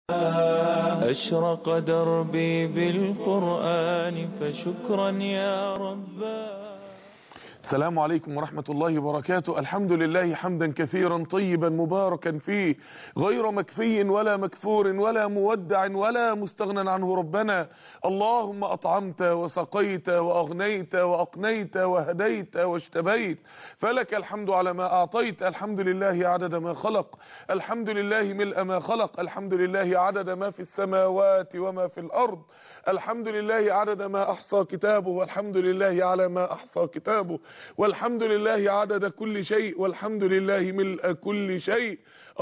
أشرق دربي بالقرآن فشكرا يا رباه السلام عليكم ورحمة الله وبركاته الحمد لله حمدا كثيرا طيبا مباركا فيه غير مكفي ولا مكفور ولا مودع ولا مستغنى عنه ربنا اللهم أطعمت وسقيت وأغنيت وأقنيت وهديت واشتبيت فلك الحمد على ما أعطيت الحمد لله عدد ما خلق الحمد لله ملء ما خلق الحمد لله عدد ما في السماوات وما في الأرض الحمد لله عدد ما أحصى كتابه والحمد لله على ما أحصى كتابه والحمد لله عدد كل شيء والحمد لله ملء كل شيء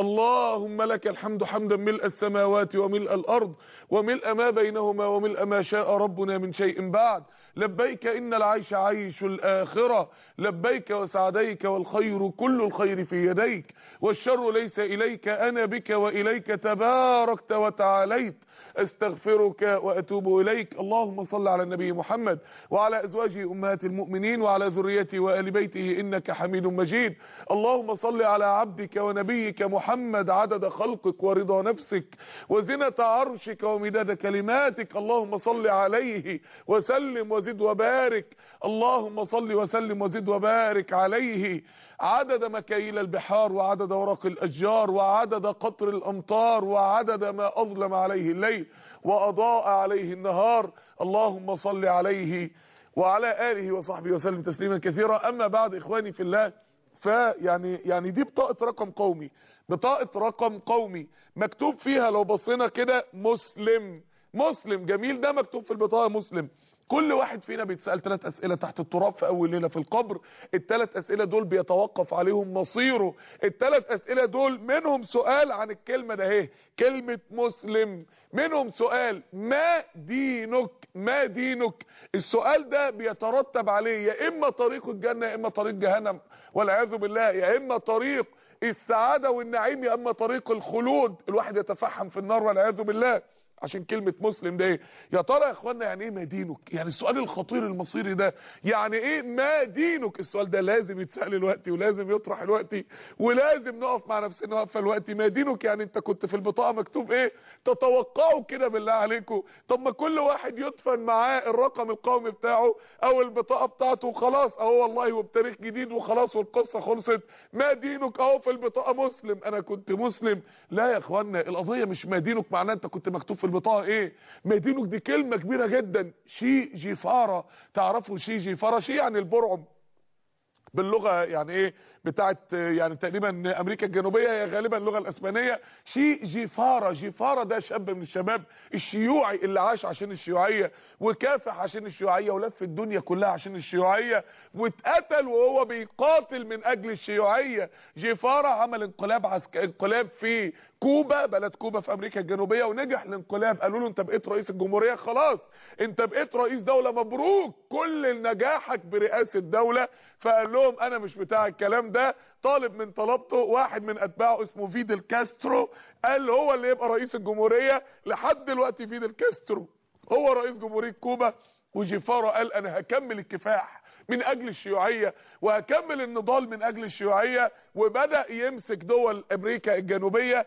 اللهم لك الحمد حمدا ملء السماوات وملء الأرض وملء ما بينهما وملء ما شاء ربنا من شيء بعد لبيك إن العيش عيش الآخرة لبيك وسعديك والخير كل الخير في يديك والشر ليس إليك أنا بك وإليك تباركت وتعاليت استغفرك واتوب اليك اللهم صل على النبي محمد وعلى ازواجه امهات المؤمنين وعلى ذريته وال بيته انك حميد مجيد اللهم صل على عبدك ونبيك محمد عدد خلقك ورضا نفسك وزنة عرشك ومداد كلماتك اللهم صل عليه وسلم وزد وبارك اللهم صل وسلم وزد وبارك عليه عدد مكاييل البحار وعدد ورق الاشجار وعدد قطر الامطار وعدد ما اظلم عليه الليل واضاء عليه النهار اللهم صل عليه وعلى اله وصحبه وسلم تسليما كثيرا اما بعد اخواني في الله فيعني يعني دي بطاقه رقم قومي بطاقه رقم قومي مكتوب فيها لو بصينا كده مسلم مسلم جميل ده مكتوب في البطاقه مسلم كل واحد فينا بيتسال ثلاث اسئله تحت التراب في اول ليله في القبر الثلاث اسئله دول بيتوقف عليهم مصيره الثلاث اسئله دول منهم سؤال عن الكلمه ده اهي كلمه مسلم منهم سؤال ما دينك ما دينك السؤال ده بيترتب عليه يا اما طريق الجنه يا اما طريق جهنم والعياذ بالله يا اما طريق السعاده والنعيم يا اما طريق الخلود الواحد يتفحم في النار والعياذ بالله عشان كلمة مسلم ده ايه يا ترى يا اخوانا يعني ايه ما دينك يعني السؤال الخطير المصيري ده يعني ايه ما دينك السؤال ده لازم يتسأل الوقت ولازم يطرح الوقت ولازم نقف مع نفسنا وقفه الوقت ما دينك يعني انت كنت في البطاقه مكتوب ايه تتوقعوا كده بالله عليكم طب ما كل واحد يدفن معاه الرقم القومي بتاعه او البطاقه بتاعته وخلاص اهو والله وبتاريخ جديد وخلاص والقصه خلصت ما دينك اهو في البطاقه مسلم انا كنت مسلم لا يا اخوانا القضيه مش ما دينك معناه انت كنت مكتوب في البطاقه ايه مدينك دي كلمه كبيره جدا شي جيفاره تعرفوا شي جيفاره شي يعني البرعم باللغه يعني ايه بتاعت يعني تقريبا امريكا الجنوبيه هي غالبا اللغه الاسبانيه شي جيفاره جيفاره ده شاب من الشباب الشيوعي اللي عاش عشان الشيوعيه وكافح عشان الشيوعيه ولف الدنيا كلها عشان الشيوعيه واتقتل وهو بيقاتل من اجل الشيوعيه جيفاره عمل انقلاب عسك... انقلاب في كوبا بلد كوبا في امريكا الجنوبيه ونجح الانقلاب قالوا له انت بقيت رئيس الجمهوريه خلاص انت بقيت رئيس دوله مبروك كل نجاحك برئاسه دوله فقال لهم انا مش بتاع الكلام ده طالب من طلبته واحد من اتباعه اسمه فيدل كاسترو قال هو اللي يبقى رئيس الجمهوريه لحد دلوقتي فيدل كاسترو هو رئيس جمهوريه كوبا وجيفارا قال انا هكمل الكفاح من اجل الشيوعية وهكمل النضال من اجل الشيوعية وبدأ يمسك دول امريكا الجنوبية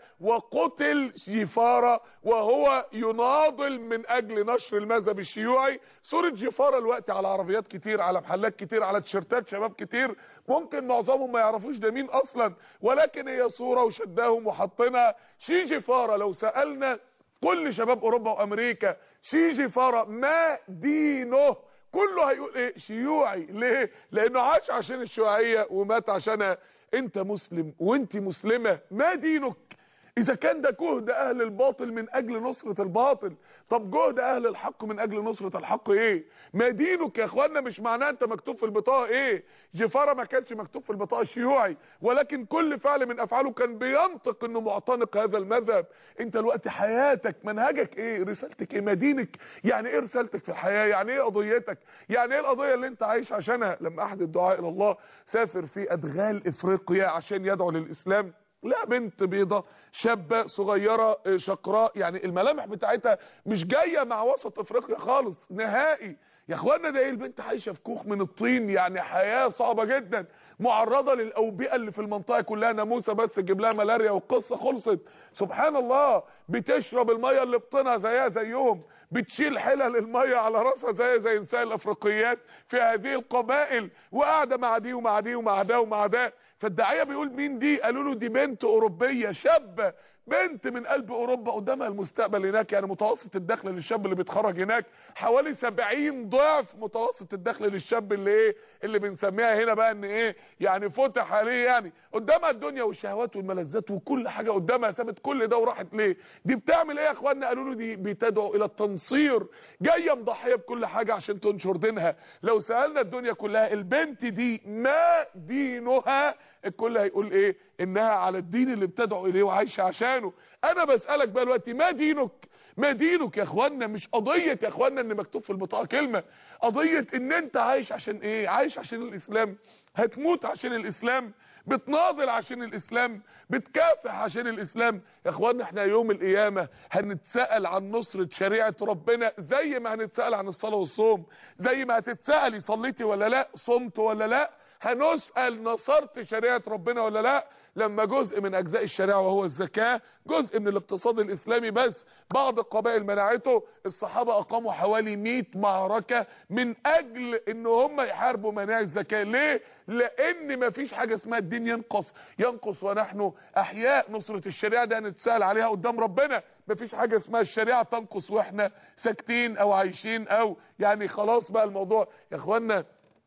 وقتل جيفارا وهو يناضل من اجل نشر المذهب الشيوعي صورة جيفارا الوقت على عربيات كتير على محلات كتير على تيشيرتات شباب كتير ممكن معظمهم ما يعرفوش ده مين اصلا ولكن هي صورة وشداهم وحطينا شي جيفارا لو سألنا كل شباب اوروبا وامريكا شي جيفارا ما دينه كله هيقول ايه شيوعي ليه لانه عاش عشان الشيوعيه ومات عشانها انت مسلم وانت مسلمه ما دينك اذا كان ده جهد اهل الباطل من اجل نصرة الباطل طب جهد اهل الحق من اجل نصرة الحق ايه ما دينك يا اخوانا مش معناه انت مكتوب في البطاقه ايه جفارة ما كانش مكتوب في البطاقه الشيوعي ولكن كل فعل من افعاله كان بينطق انه معتنق هذا المذهب انت الوقت حياتك منهجك ايه رسالتك ايه ما دينك يعني ايه رسالتك في الحياه يعني ايه قضيتك يعني ايه القضيه اللي انت عايش عشانها لما احد الدعاء الى الله سافر في ادغال افريقيا عشان يدعو للاسلام لا بنت بيضة شابة صغيرة شقراء يعني الملامح بتاعتها مش جاية مع وسط افريقيا خالص نهائي يا اخوانا ده ايه البنت عايشة في كوخ من الطين يعني حياة صعبة جدا معرضه للاوبئه اللي في المنطقه كلها ناموسه بس تجيب لها ملاريا والقصه خلصت سبحان الله بتشرب الميه اللي بطنها زيها زيهم بتشيل حلل الميه على راسها زي زي نساء الافريقيات في هذه القبائل وقاعده مع دي ومع دي ومع ده ومع ده فالداعيه بيقول مين دي قالوا له دي بنت اوروبيه شابه بنت من قلب اوروبا قدامها المستقبل هناك يعني متوسط الدخل للشاب اللي بيتخرج هناك حوالي 70 ضعف متوسط الدخل للشاب اللي ايه اللي بنسميها هنا بقى ان ايه يعني فتح عليه يعني قدامها الدنيا والشهوات والملذات وكل حاجه قدامها سابت كل ده وراحت ليه دي بتعمل ايه يا اخوانا قالوا له دي بتدعو الى التنصير جايه مضحيه بكل حاجه عشان تنشر دينها لو سالنا الدنيا كلها البنت دي ما دينها الكل هيقول ايه انها على الدين اللي بتدعو اليه وعايشه عشانه انا بسالك بقى دلوقتي ما دينك ما دينك يا اخوانا مش قضيه يا اخوانا ان مكتوب في البطاقه كلمه قضيه ان انت عايش عشان ايه عايش عشان الاسلام هتموت عشان الاسلام بتناضل عشان الاسلام بتكافح عشان الاسلام يا اخوانا احنا يوم القيامه هنتسال عن نصره شريعه ربنا زي ما هنتسال عن الصلاه والصوم زي ما هتتسالي صليتي ولا لا صمت ولا لا هنسأل نصرت شريعة ربنا ولا لا لما جزء من اجزاء الشريعة وهو الزكاة جزء من الاقتصاد الاسلامي بس بعض القبائل منعته الصحابة اقاموا حوالي 100 معركة من اجل ان هم يحاربوا مناع الزكاة ليه لان مفيش حاجة اسمها الدين ينقص ينقص ونحن احياء نصرة الشريعة ده هنتسأل عليها قدام ربنا مفيش حاجة اسمها الشريعة تنقص واحنا ساكتين او عايشين او يعني خلاص بقى الموضوع يا اخوانا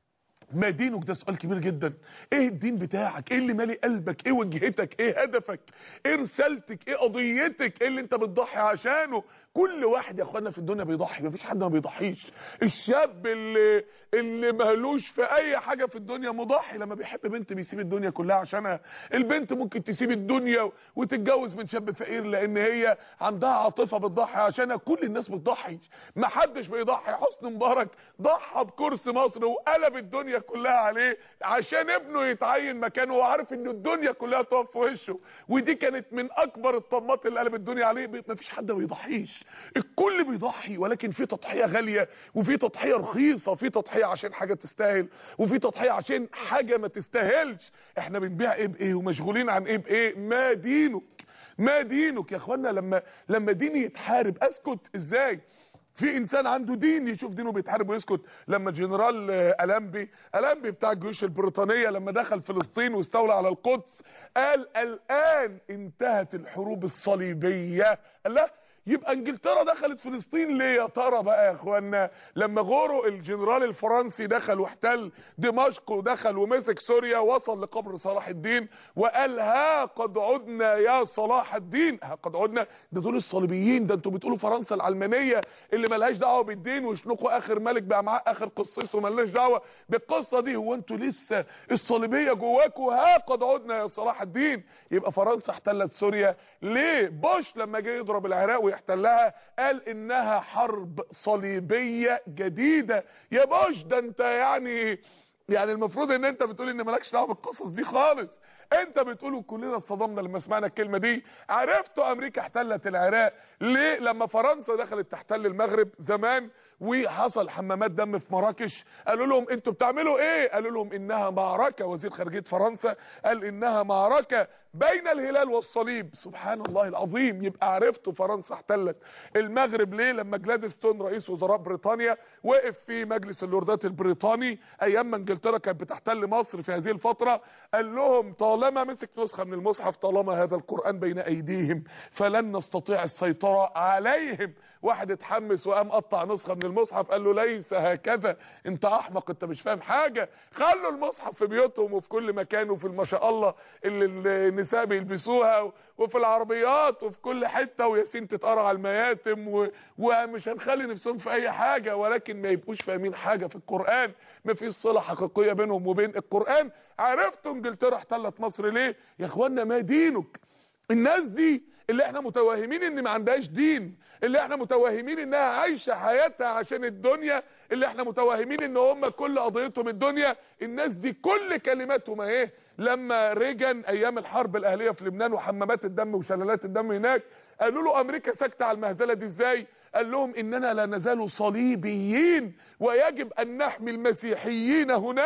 ما دينك ده سؤال كبير جدا ايه الدين بتاعك ايه اللي مالي قلبك ايه وجهتك ايه هدفك ايه رسالتك ايه قضيتك ايه اللي انت بتضحي عشانه كل واحد يا اخوانا في الدنيا بيضحي مفيش حد ما بيضحيش الشاب اللي اللي مالوش في اي حاجه في الدنيا مضحي لما بيحب بنت بيسيب الدنيا كلها عشانها البنت ممكن تسيب الدنيا وتتجوز من شاب فقير لان هي عندها عاطفه بتضحي عشانها كل الناس بتضحي ما حدش بيضحي حسني مبارك ضحى بكرسي مصر وقلب الدنيا كلها عليه عشان ابنه يتعين مكانه وعارف ان الدنيا كلها تقف في وشه ودي كانت من اكبر الطمات اللي قلب الدنيا عليه مفيش حد ما بيضحيش الكل بيضحي ولكن في تضحيه غاليه وفي تضحيه رخيصه وفي تضحيه عشان حاجه تستاهل وفي تضحيه عشان حاجه ما تستاهلش احنا بنبيع ايه بايه ومشغولين عن ايه بايه ما دينك ما دينك يا اخوانا لما لما ديني يتحارب اسكت ازاي في انسان عنده دين يشوف دينه بيتحارب ويسكت لما جنرال ألامبي ألامبي بتاع الجيوش البريطانية لما دخل فلسطين واستولى على القدس قال الآن انتهت الحروب الصليبية قال لا يبقى انجلترا دخلت فلسطين ليه يا ترى بقى يا اخوانا لما غورو الجنرال الفرنسي دخل واحتل دمشق ودخل ومسك سوريا وصل لقبر صلاح الدين وقال ها قد عدنا يا صلاح الدين ها قد عدنا ده دول الصليبيين ده انتوا بتقولوا فرنسا العلمانيه اللي ملهاش دعوه بالدين ويشنقوا اخر ملك بقى معاه اخر قصصه ملهاش دعوه بالقصه دي هو انتوا لسه الصليبيه جواكوا ها قد عدنا يا صلاح الدين يبقى فرنسا احتلت سوريا ليه بوش لما جه يضرب العراق ويحتلها قال انها حرب صليبيه جديده يا بوش ده انت يعني يعني المفروض ان انت بتقول ان مالكش دعوه بالقصص دي خالص انت بتقول كلنا اتصدمنا لما سمعنا الكلمه دي عرفتوا امريكا احتلت العراق ليه لما فرنسا دخلت تحتل المغرب زمان وحصل حمامات دم في مراكش قالوا لهم انتوا بتعملوا ايه قالوا لهم انها معركه وزير خارجيه فرنسا قال انها معركه بين الهلال والصليب سبحان الله العظيم يبقى عرفتوا فرنسا احتلت المغرب ليه لما جلادستون رئيس وزراء بريطانيا وقف في مجلس اللوردات البريطاني ايام ما انجلترا كانت بتحتل مصر في هذه الفتره قال لهم طالما مسك نسخه من المصحف طالما هذا القران بين ايديهم فلن نستطيع السيطره عليهم واحد اتحمس وقام قطع نسخه من المصحف قال له ليس هكذا انت احمق انت مش فاهم حاجه خلوا المصحف في بيوتهم وفي كل مكان وفي ما شاء الله اللي النساء بيلبسوها وفي العربيات وفي كل حته وياسين تتقرا على المياتم و... ومش هنخلي نفسهم في اي حاجه ولكن ما يبقوش فاهمين حاجه في القران ما فيش صله حقيقيه بينهم وبين القران عرفتوا انجلترا احتلت مصر ليه يا اخوانا ما دينك الناس دي اللي احنا متوهمين ان ما عندهاش دين اللي احنا متوهمين انها عايشه حياتها عشان الدنيا اللي احنا متوهمين ان هم كل قضيتهم الدنيا الناس دي كل كلماتهم اهي لما ريجن ايام الحرب الاهليه في لبنان وحمامات الدم وشلالات الدم هناك قالوا له امريكا ساكته على المهزله دي ازاي قال لهم اننا لا نزال صليبيين ويجب ان نحمي المسيحيين هناك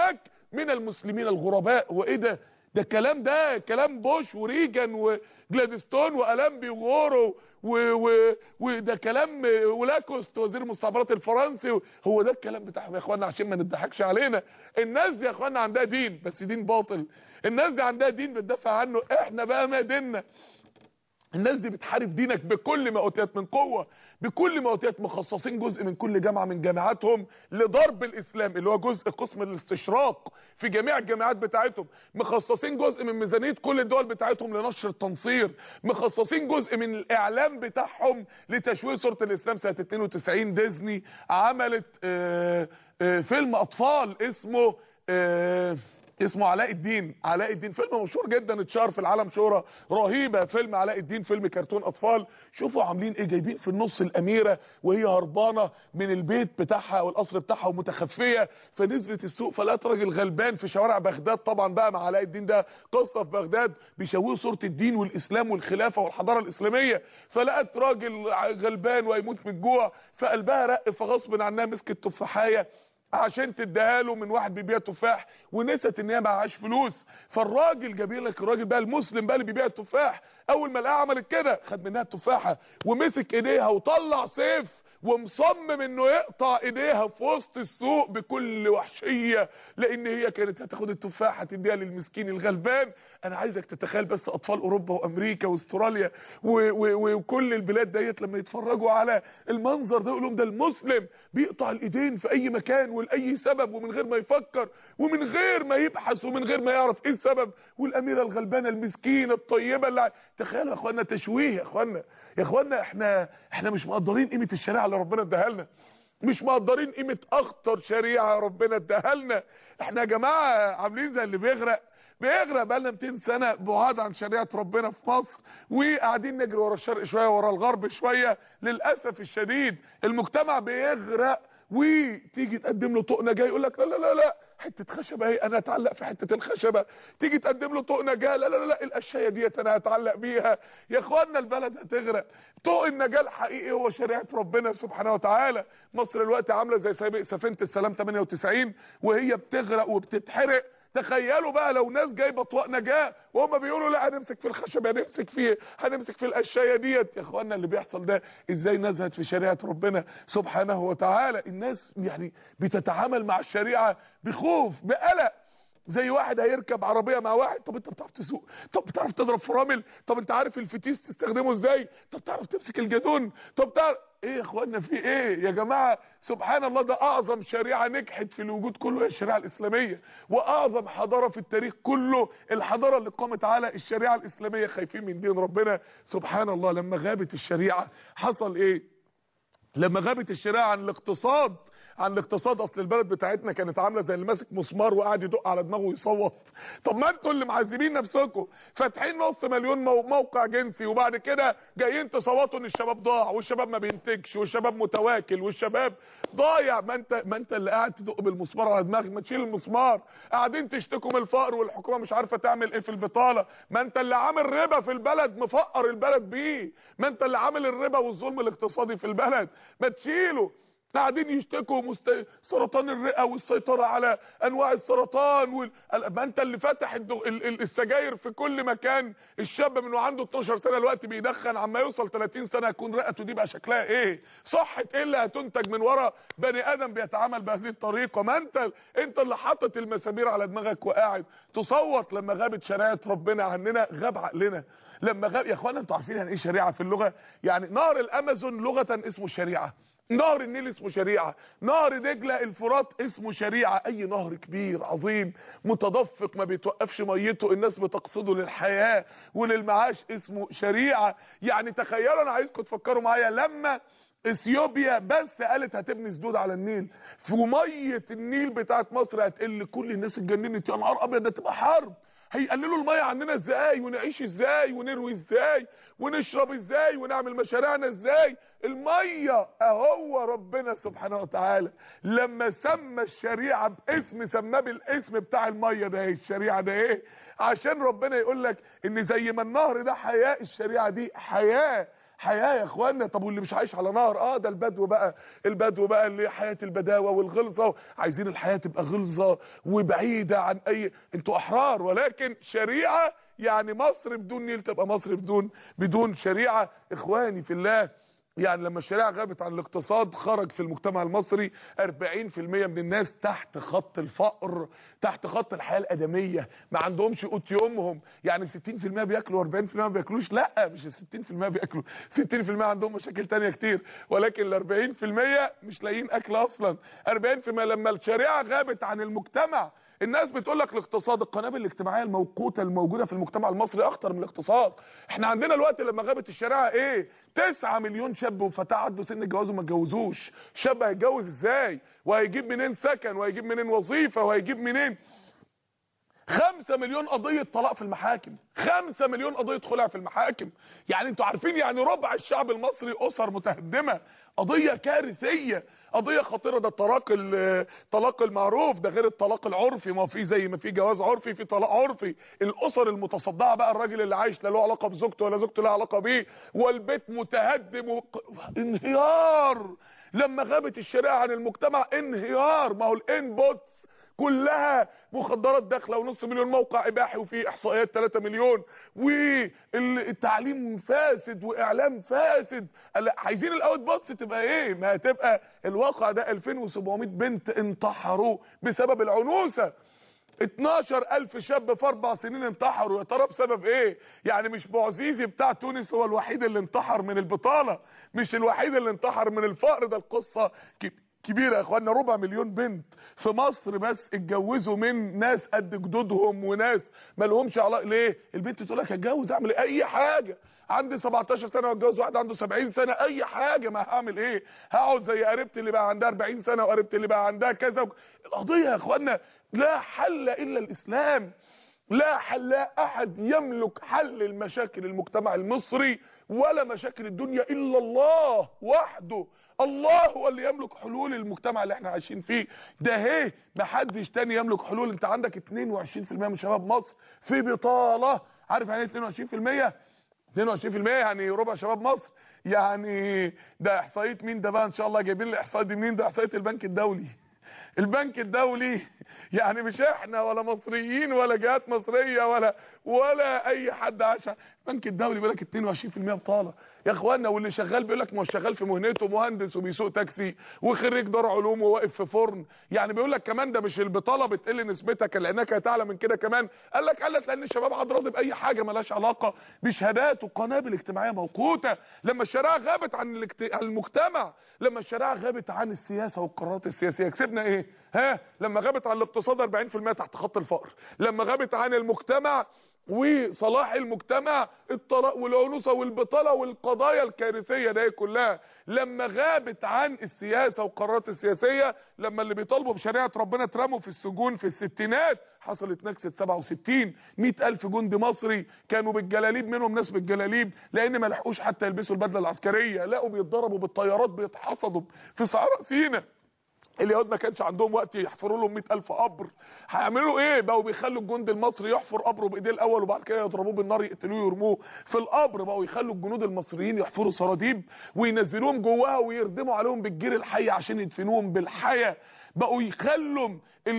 من المسلمين الغرباء وايه ده ده الكلام ده كلام بوش وريجان وجلادستون والامبي وغورو وده كلام ولاكوست وزير المستعمرات الفرنسي هو ده الكلام بتاعهم يا اخوانا عشان ما نضحكش علينا الناس دي يا اخوانا عندها دين بس دين باطل الناس دي عندها دين بتدافع عنه احنا بقى ما ديننا الناس دي بتحارب دينك بكل ما اوتيت من قوه بكل ما اوتيت مخصصين جزء من كل جامعه من جامعاتهم لضرب الاسلام اللي هو جزء قسم الاستشراق في جميع الجامعات بتاعتهم مخصصين جزء من ميزانيه كل الدول بتاعتهم لنشر التنصير مخصصين جزء من الاعلام بتاعهم لتشويه صوره الاسلام سنه 92 ديزني عملت آآ آآ فيلم اطفال اسمه اسمه علاء الدين علاء الدين فيلم مشهور جدا اتشهر في العالم شهره رهيبه فيلم علاء الدين فيلم كرتون اطفال شوفوا عاملين ايه جايبين في النص الاميره وهي هربانه من البيت بتاعها او القصر بتاعها ومتخفيه فنزلت السوق فلقت راجل غلبان في شوارع بغداد طبعا بقى مع علاء الدين ده قصه في بغداد بيشوهوا صوره الدين والاسلام والخلافه والحضاره الاسلاميه فلقت راجل غلبان ويموت من الجوع فقلبها رق فغصب عنها مسكت تفاحيه عشان تديها له من واحد بيبيع تفاح ونست ان هي معهاش فلوس فالراجل جاب لك الراجل بقى المسلم بقى اللي بيبيع التفاح اول ما لقاها عملت كده خد منها التفاحه ومسك ايديها وطلع سيف ومصمم انه يقطع ايديها في وسط السوق بكل وحشيه لان هي كانت هتاخد التفاحه تديها للمسكين الغلبان انا عايزك تتخيل بس اطفال اوروبا وامريكا واستراليا وكل البلاد ديت لما يتفرجوا على المنظر ده يقول لهم ده المسلم بيقطع الايدين في اي مكان ولاي سبب ومن غير ما يفكر ومن غير ما يبحث ومن غير ما يعرف ايه السبب والاميره الغلبانه المسكينه الطيبه اللي تخيلوا يا اخوانا تشويه يا اخوانا يا اخوانا احنا احنا مش مقدرين قيمه الشريعه اللي ربنا اداها لنا مش مقدرين قيمه اخطر شريعه ربنا اداها لنا احنا يا جماعه عاملين زي اللي بيغرق بيغرق بقالنا 200 سنه بعاد عن شريعه ربنا في مصر وقاعدين نجري ورا الشرق شويه ورا الغرب شويه للاسف الشديد المجتمع بيغرق وتيجي تقدم له طقنه جاي يقول لك لا لا لا لا حته خشبه اهي انا اتعلق في حته الخشبه تيجي تقدم له طقنه جايه لا لا لا القشايه ديت انا هتعلق بيها يا اخوانا البلد هتغرق طوق النجاه الحقيقي هو شريعه ربنا سبحانه وتعالى مصر الوقت عامله زي سفينه السلام 98 وهي بتغرق وبتتحرق تخيلوا بقى لو ناس جايبه طواق نجاه وهم بيقولوا لا هنمسك في الخشب هنمسك فيه هنمسك في القشايه ديت يا اخوانا اللي بيحصل ده ازاي نزهت في شريعه ربنا سبحانه وتعالى الناس يعني بتتعامل مع الشريعه بخوف بقلق زي واحد هيركب عربيه مع واحد طب انت بتعرف تسوق طب بتعرف تضرب فرامل طب انت عارف الفتيس تستخدمه ازاي طب تعرف تمسك الجدون طب تعرف ايه يا اخوانا في ايه يا جماعه سبحان الله ده اعظم شريعه نجحت في الوجود كله هي الشريعه الاسلاميه واعظم حضاره في التاريخ كله الحضاره اللي قامت على الشريعه الاسلاميه خايفين من دين ربنا سبحان الله لما غابت الشريعه حصل ايه لما غابت الشريعه عن الاقتصاد عن الاقتصاد اصل البلد بتاعتنا كانت عامله زي اللي ماسك مسمار وقاعد يدق على دماغه ويصوت طب ما انتوا اللي معذبين نفسكم فاتحين نص مليون موقع جنسي وبعد كده جايين تصوتوا ان الشباب ضاع والشباب ما بينتجش والشباب متواكل والشباب ضايع ما انت ما انت اللي قاعد تدق بالمسمار على دماغك ما تشيل المسمار قاعدين تشتكوا من الفقر والحكومه مش عارفه تعمل ايه في البطاله ما انت اللي عامل ربا في البلد مفقر البلد بيه ما انت اللي عامل الربا والظلم الاقتصادي في البلد ما تشيله قاعدين يشتكوا مست... سرطان الرئه والسيطره على انواع السرطان وال... ما انت اللي فاتح الدغ... ال... ال... السجاير في كل مكان الشاب من عنده 12 سنه دلوقتي بيدخن عما يوصل 30 سنه يكون رئته دي بقى شكلها ايه صحه ايه اللي هتنتج من ورا بني ادم بيتعامل بهذه الطريقه ما انت انت اللي حاطط المسامير على دماغك وقاعد تصوت لما غابت شريعه ربنا عننا غاب عقلنا لما غاب يا اخوانا انتوا عارفين يعني ايه شريعه في اللغه يعني نهر الامازون لغه اسمه شريعه نهر النيل اسمه شريعة نهر دجلة الفرات اسمه شريعة اي نهر كبير عظيم متدفق ما بيتوقفش ميته الناس بتقصده للحياة وللمعاش اسمه شريعة يعني تخيلوا انا عايزكم تفكروا معايا لما اثيوبيا بس قالت هتبني سدود على النيل في ميه النيل بتاعت مصر هتقل كل الناس اتجننت يا نهار ابيض ده تبقى حرب هيقللوا الميه عننا ازاي ونعيش ازاي ونروي ازاي ونشرب ازاي ونعمل مشاريعنا ازاي الميه اهو ربنا سبحانه وتعالى لما سمى الشريعه باسم سماه بالاسم بتاع الميه ده ايه الشريعه ده ايه عشان ربنا يقول لك ان زي ما النهر ده حياه الشريعه دي حياه حياه يا اخوانا طب واللي مش عايش على نهر اه ده البدو بقى البدو بقى اللي حياه البداوه والغلظه عايزين الحياه تبقى غلظه وبعيده عن اي انتوا احرار ولكن شريعه يعني مصر بدون نيل تبقى مصر بدون بدون شريعه اخواني في الله يعني لما الشريعه غابت عن الاقتصاد خرج في المجتمع المصري 40% من الناس تحت خط الفقر تحت خط الحياه الادميه ما عندهمش قوت يومهم يعني 60% بياكلوا 40% ما بياكلوش لا مش ال 60% بياكلوا 60% عندهم مشاكل تانية كتير ولكن ال 40% مش لاقيين اكل اصلا 40% لما الشريعه غابت عن المجتمع الناس بتقول لك الاقتصاد القنابل الاجتماعيه الموقوته الموجوده في المجتمع المصري اخطر من الاقتصاد احنا عندنا الوقت لما غابت الشريعه ايه 9 مليون شاب وفتاه عدوا سن الجواز وما اتجوزوش شاب هيتجوز ازاي وهيجيب منين سكن وهيجيب منين وظيفه وهيجيب منين خمسة مليون قضية طلاق في المحاكم خمسة مليون قضية خلع في المحاكم يعني انتوا عارفين يعني ربع الشعب المصري أسر متهدمة قضية كارثية قضية خطيرة ده الطلاق الطلاق المعروف ده غير الطلاق العرفي ما في زي ما في جواز عرفي في طلاق عرفي الأسر المتصدعة بقى الراجل اللي عايش لا له علاقة بزوجته ولا زوجته لها علاقة بيه والبيت متهدم وق... انهيار لما غابت الشريعة عن المجتمع انهيار ما هو الانبوتس كلها مخدرات داخله ونص مليون موقع اباحي وفي احصائيات 3 مليون والتعليم فاسد واعلام فاسد عايزين الاوت بوتس تبقى ايه ما هتبقى الواقع ده 2700 بنت انتحروا بسبب العنوسه 12000 شاب في اربع سنين انتحروا يا ترى بسبب ايه يعني مش بوعزيزي بتاع تونس هو الوحيد اللي انتحر من البطاله مش الوحيد اللي انتحر من الفقر ده القصه كبيرة يا اخوانا ربع مليون بنت في مصر بس اتجوزوا من ناس قد جدودهم وناس ما لهمش علاقه ليه البنت تقول لك اتجوز اعمل ايه اي حاجه عندي 17 سنه واتجوز واحد عنده 70 سنه اي حاجه ما هعمل ايه هقعد زي قريبتي اللي بقى عندها 40 سنه وقريبتي اللي بقى عندها كذا القضيه يا اخوانا لا حل الا الاسلام لا حل لا احد يملك حل المشاكل المجتمع المصري ولا مشاكل الدنيا الا الله وحده الله هو اللي يملك حلول المجتمع اللي احنا عايشين فيه ده اهي محدش تاني يملك حلول انت عندك 22% من شباب مصر في بطاله عارف يعني ايه 22% 22% يعني ربع شباب مصر يعني ده احصائيه مين ده بقى ان شاء الله جايبين الاحصائيه دي منين ده احصائيه البنك الدولي البنك الدولي يعني مش احنا ولا مصريين ولا جهات مصريه ولا ولا اي حد عاش البنك الدولي بيقول لك 22% بطاله يا اخوانا واللي شغال بيقول لك ما هو شغال في مهنته مهندس وبيسوق تاكسي وخريج دار علوم وواقف في فرن يعني بيقول لك كمان ده مش البطاله بتقل نسبتها لانك هتعلى من كده كمان قال لك قالت لان الشباب عاد راضي باي حاجه مالهاش علاقه بشهادات وقنابل اجتماعيه موقوته لما الشريعه غابت عن الاجت... عن المجتمع لما الشريعه غابت عن السياسه والقرارات السياسيه كسبنا ايه ها لما غابت عن الاقتصاد 40% تحت خط الفقر لما غابت عن المجتمع وصلاح المجتمع الطلاق والعنوسه والبطاله والقضايا الكارثيه دي كلها لما غابت عن السياسه والقرارات السياسيه لما اللي بيطالبوا بشريعه ربنا اترموا في السجون في الستينات حصلت نكسه 67 100000 جندي مصري كانوا بالجلاليب منهم ناس بالجلاليب لان ما لحقوش حتى يلبسوا البدله العسكريه لقوا بيتضربوا بالطيارات بيتحصدوا في صحراء سيناء اليهود ما كانش عندهم وقت يحفروا لهم 100000 قبر هيعملوا ايه بقوا بيخلوا الجندي المصري يحفر قبره بايديه الاول وبعد كده يضربوه بالنار يقتلوه ويرموه في القبر بقوا يخلوا الجنود المصريين يحفروا سراديب وينزلوهم جواها ويردموا عليهم بالجير الحي عشان يدفنوهم بالحياه بقوا يخلوا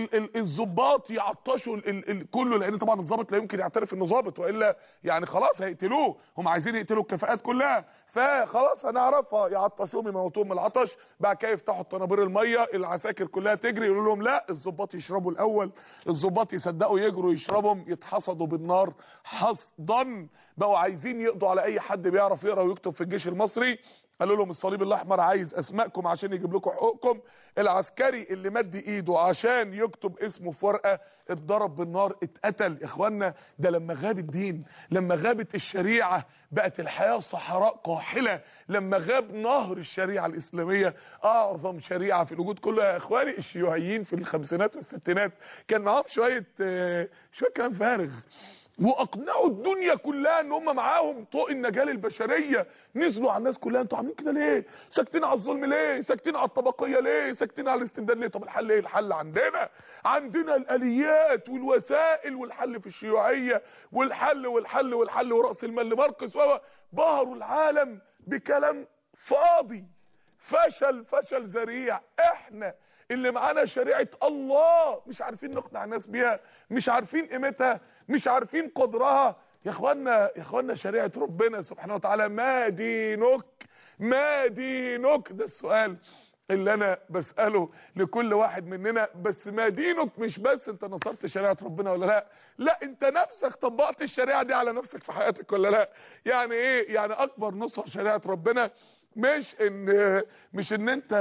الضباط يعطشوا ال ال كله لان طبعا الضابط لا يمكن يعترف انه ضابط والا يعني خلاص هيقتلوه هم عايزين يقتلوا الكفاءات كلها فخلاص هنعرفها يعطشوهم يموتوهم من العطش بعد كده يفتحوا الطنابير الميه العساكر كلها تجري يقولوا لهم لا الضباط يشربوا الاول الضباط يصدقوا يجروا يشربهم يتحصدوا بالنار حصدا بقوا عايزين يقضوا على اي حد بيعرف يقرا ويكتب في الجيش المصري قالوا لهم الصليب الاحمر عايز اسمائكم عشان يجيب لكم حقوقكم العسكري اللي مد ايده عشان يكتب اسمه في ورقه اتضرب بالنار اتقتل يا اخوانا ده لما غاب الدين لما غابت الشريعه بقت الحياه صحراء قاحله لما غاب نهر الشريعه الاسلاميه اعظم شريعه في الوجود كله يا اخواني الشيوعيين في الخمسينات والستينات كان معاهم شويه شويه كلام فارغ واقنعوا الدنيا كلها ان هم معاهم طوق النجاه للبشريه نزلوا على الناس كلها انتوا عاملين كده ليه ساكتين على الظلم ليه ساكتين على الطبقيه ليه ساكتين على الاستبداد ليه طب الحل ايه الحل عندنا عندنا الاليات والوسائل والحل في الشيوعيه والحل والحل والحل وراس المال لماركس بهروا العالم بكلام فاضي فشل فشل ذريع احنا اللي معانا شريعة الله مش عارفين نقنع الناس بيها مش عارفين قيمتها مش عارفين قدرها يا اخوانا يا اخوانا شريعة ربنا سبحانه وتعالى ما دينك ما دينك ده السؤال اللي انا بسأله لكل واحد مننا بس ما دينك مش بس انت نصرت شريعة ربنا ولا لا لا انت نفسك طبقت الشريعة دي على نفسك في حياتك ولا لا يعني ايه يعني اكبر نصر شريعة ربنا مش ان مش ان انت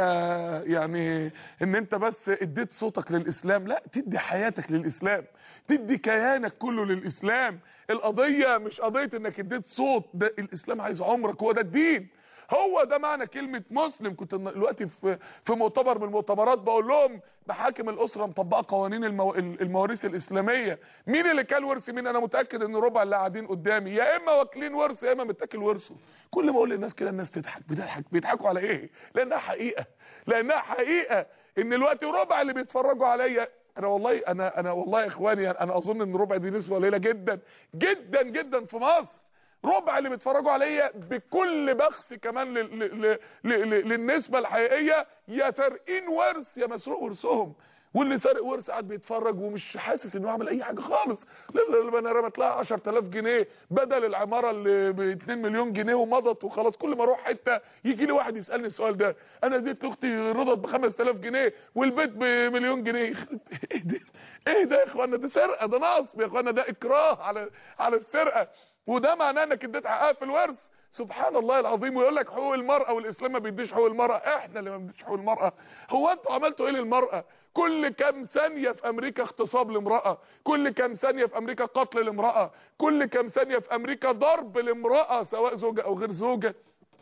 يعني ان انت بس اديت صوتك للاسلام لا تدي حياتك للاسلام تدي كيانك كله للاسلام القضية مش قضية انك اديت صوت ده الاسلام عايز عمرك هو ده الدين هو ده معنى كلمة مسلم كنت دلوقتي في في مؤتمر من المؤتمرات بقول لهم محاكم الاسره مطبقه قوانين المو... المواريث الاسلاميه مين اللي كان ورث مين انا متاكد ان ربع اللي قاعدين قدامي يا اما واكلين ورث يا اما متاكل ورثه كل ما اقول للناس كده الناس تضحك بتضحك بيضحكوا على ايه لانها حقيقه لانها حقيقه ان الوقت ربع اللي بيتفرجوا عليا انا والله انا انا والله يا اخواني انا اظن ان ربع دي نسبه قليله جدا جدا جدا في مصر ربع اللي بيتفرجوا عليا بكل بخس كمان لل... لل... لل... للنسبه الحقيقيه يا سارقين ورث يا مسروق ورثهم واللي سارق ورث قاعد بيتفرج ومش حاسس انه عمل اي حاجه خالص لما انا رمت لها 10000 جنيه بدل العماره اللي ب 2 مليون جنيه ومضت وخلاص كل ما اروح حته يجي لي واحد يسالني السؤال ده انا اديت لاختي رضت ب 5000 جنيه والبيت بمليون جنيه ايه ده ايه ده يا اخوانا ده سرقه ده نصب يا اخوانا ده اكراه على على السرقه وده معناه انك اديت حقها في الورث سبحان الله العظيم ويقول لك حقوق المرأة والإسلام ما بيديش حقوق المرأة احنا اللي ما بنديش حقوق المرأة هو انتوا عملتوا ايه للمرأة كل كام ثانية في امريكا اغتصاب لامرأة كل كام ثانية في امريكا قتل لامرأة كل كام ثانية في امريكا ضرب لامرأة سواء زوجة او غير زوجة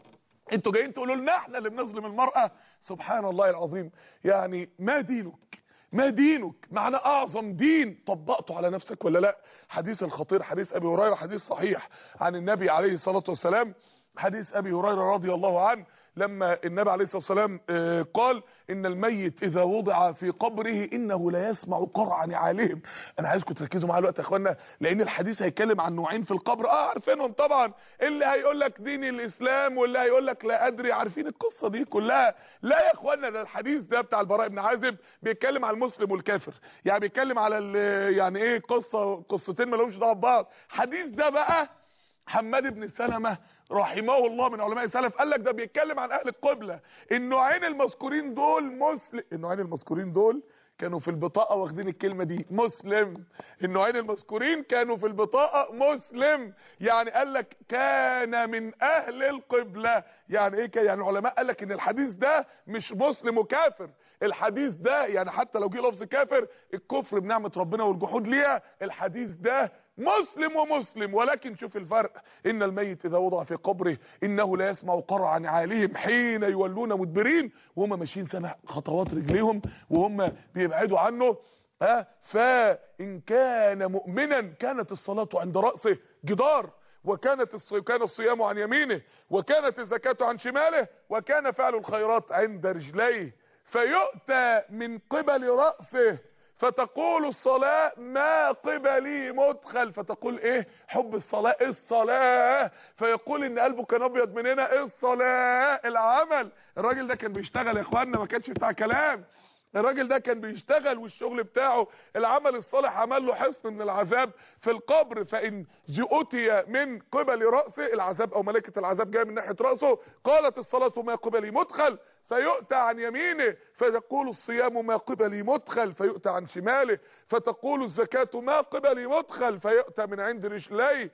انتوا جايين تقولوا لنا احنا اللي بنظلم المرأة سبحان الله العظيم يعني ما دينك ما دينك معنى اعظم دين طبقته على نفسك ولا لا حديث الخطير حديث ابي هريره حديث صحيح عن النبي عليه الصلاه والسلام حديث ابي هريره رضي الله عنه لما النبي عليه الصلاه والسلام قال ان الميت اذا وضع في قبره انه لا يسمع قرع نعالهم انا عايزكم تركزوا معايا الوقت يا اخوانا لان الحديث هيتكلم عن نوعين في القبر اه عارفينهم طبعا اللي هيقول لك دين الاسلام واللي هيقول لك لا ادري عارفين القصه دي كلها لا يا اخوانا ده الحديث ده بتاع البراء بن عازب بيتكلم على المسلم والكافر يعني بيتكلم على يعني ايه قصه قصتين ما لهمش دعوه ببعض حديث ده بقى حماد بن سلمة رحمه الله من علماء السلف قال لك ده بيتكلم عن اهل القبلة النوعين المذكورين دول مسلم النوعين المذكورين دول كانوا في البطاقة واخدين الكلمة دي مسلم النوعين المذكورين كانوا في البطاقة مسلم يعني قال لك كان من اهل القبلة يعني ايه كان يعني العلماء قال لك ان الحديث ده مش مسلم وكافر الحديث ده يعني حتى لو جه لفظ كافر الكفر بنعمة ربنا والجحود ليها الحديث ده مسلم ومسلم ولكن شوف الفرق ان الميت اذا وضع في قبره انه لا يسمع قرع نعالهم حين يولون مدبرين وهم ماشيين سنة خطوات رجليهم وهم بيبعدوا عنه ها فان كان مؤمنا كانت الصلاة عند رأسه جدار وكانت الصي... كان الصيام عن يمينه وكانت الزكاة عن شماله وكان فعل الخيرات عند رجليه فيؤتى من قبل رأسه فتقول الصلاة ما قبلي مدخل فتقول ايه حب الصلاة إيه الصلاة فيقول ان قلبه كان ابيض من هنا إيه الصلاة العمل الراجل ده كان بيشتغل يا اخوانا ما كانش بتاع كلام الراجل ده كان بيشتغل والشغل بتاعه العمل الصالح عمل له حصن من العذاب في القبر فان جئتي من قبل رأسه العذاب او ملكة العذاب جايه من ناحية رأسه قالت الصلاة ما قبلي مدخل فيؤتى عن يمينه فتقول الصيام ما قبلي مدخل فيؤتى عن شماله فتقول الزكاة ما قبلي مدخل فيؤتى من عند رجليه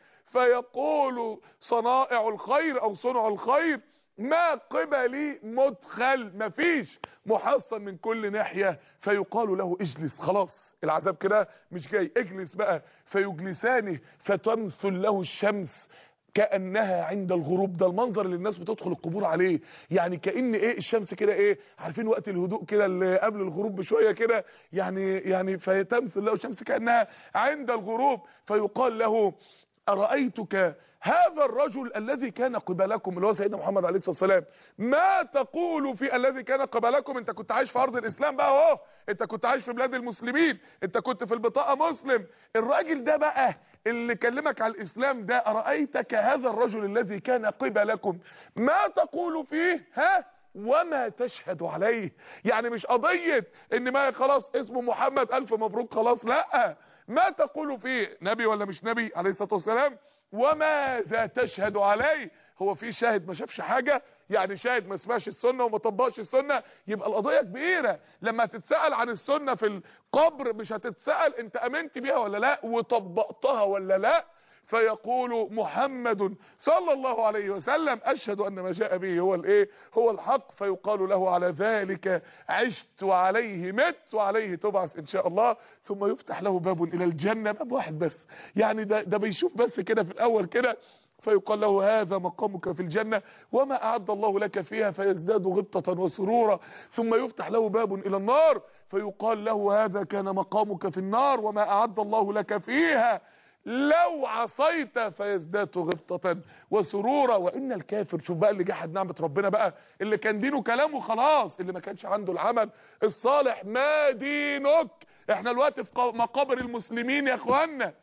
فيقول صنائع الخير او صنع الخير ما قبلي مدخل مفيش محصن من كل ناحية فيقال له اجلس خلاص العذاب كده مش جاي اجلس بقى فيجلسانه فتمثل له الشمس كانها عند الغروب ده المنظر اللي الناس بتدخل القبور عليه يعني كان ايه الشمس كده ايه عارفين وقت الهدوء كده اللي قبل الغروب بشويه كده يعني يعني فتمثل له الشمس كانها عند الغروب فيقال له ارايتك هذا الرجل الذي كان قبلكم اللي هو سيدنا محمد عليه الصلاه والسلام ما تقول في الذي كان قبلكم انت كنت عايش في ارض الاسلام بقى اهو انت كنت عايش في بلاد المسلمين انت كنت في البطاقه مسلم الراجل ده بقى اللي كلمك على الاسلام ده ارايتك هذا الرجل الذي كان قبلكم ما تقول فيه ها وما تشهد عليه يعني مش قضيه ان ما خلاص اسمه محمد الف مبروك خلاص لا ما تقول فيه نبي ولا مش نبي عليه الصلاه والسلام وماذا تشهد عليه هو في شاهد ما شافش حاجه يعني شاهد ما سمعش السنه وما طبقش السنه يبقى القضيه كبيره لما تتسال عن السنه في القبر مش هتتسال انت امنت بيها ولا لا وطبقتها ولا لا فيقول محمد صلى الله عليه وسلم اشهد ان ما جاء به هو الايه هو الحق فيقال له على ذلك عشت وعليه مت وعليه تبعث ان شاء الله ثم يفتح له باب الى الجنه باب واحد بس يعني ده, ده بيشوف بس كده في الاول كده فيقال له هذا مقامك في الجنة وما أعد الله لك فيها فيزداد غبطة وسرورا ثم يفتح له باب إلى النار فيقال له هذا كان مقامك في النار وما أعد الله لك فيها لو عصيت فيزداد غبطة وسرورا وإن الكافر شوف بقى اللي جحد نعمة ربنا بقى اللي كان دينه كلامه خلاص اللي ما كانش عنده العمل الصالح ما دينك احنا الوقت في مقابر المسلمين يا اخوانا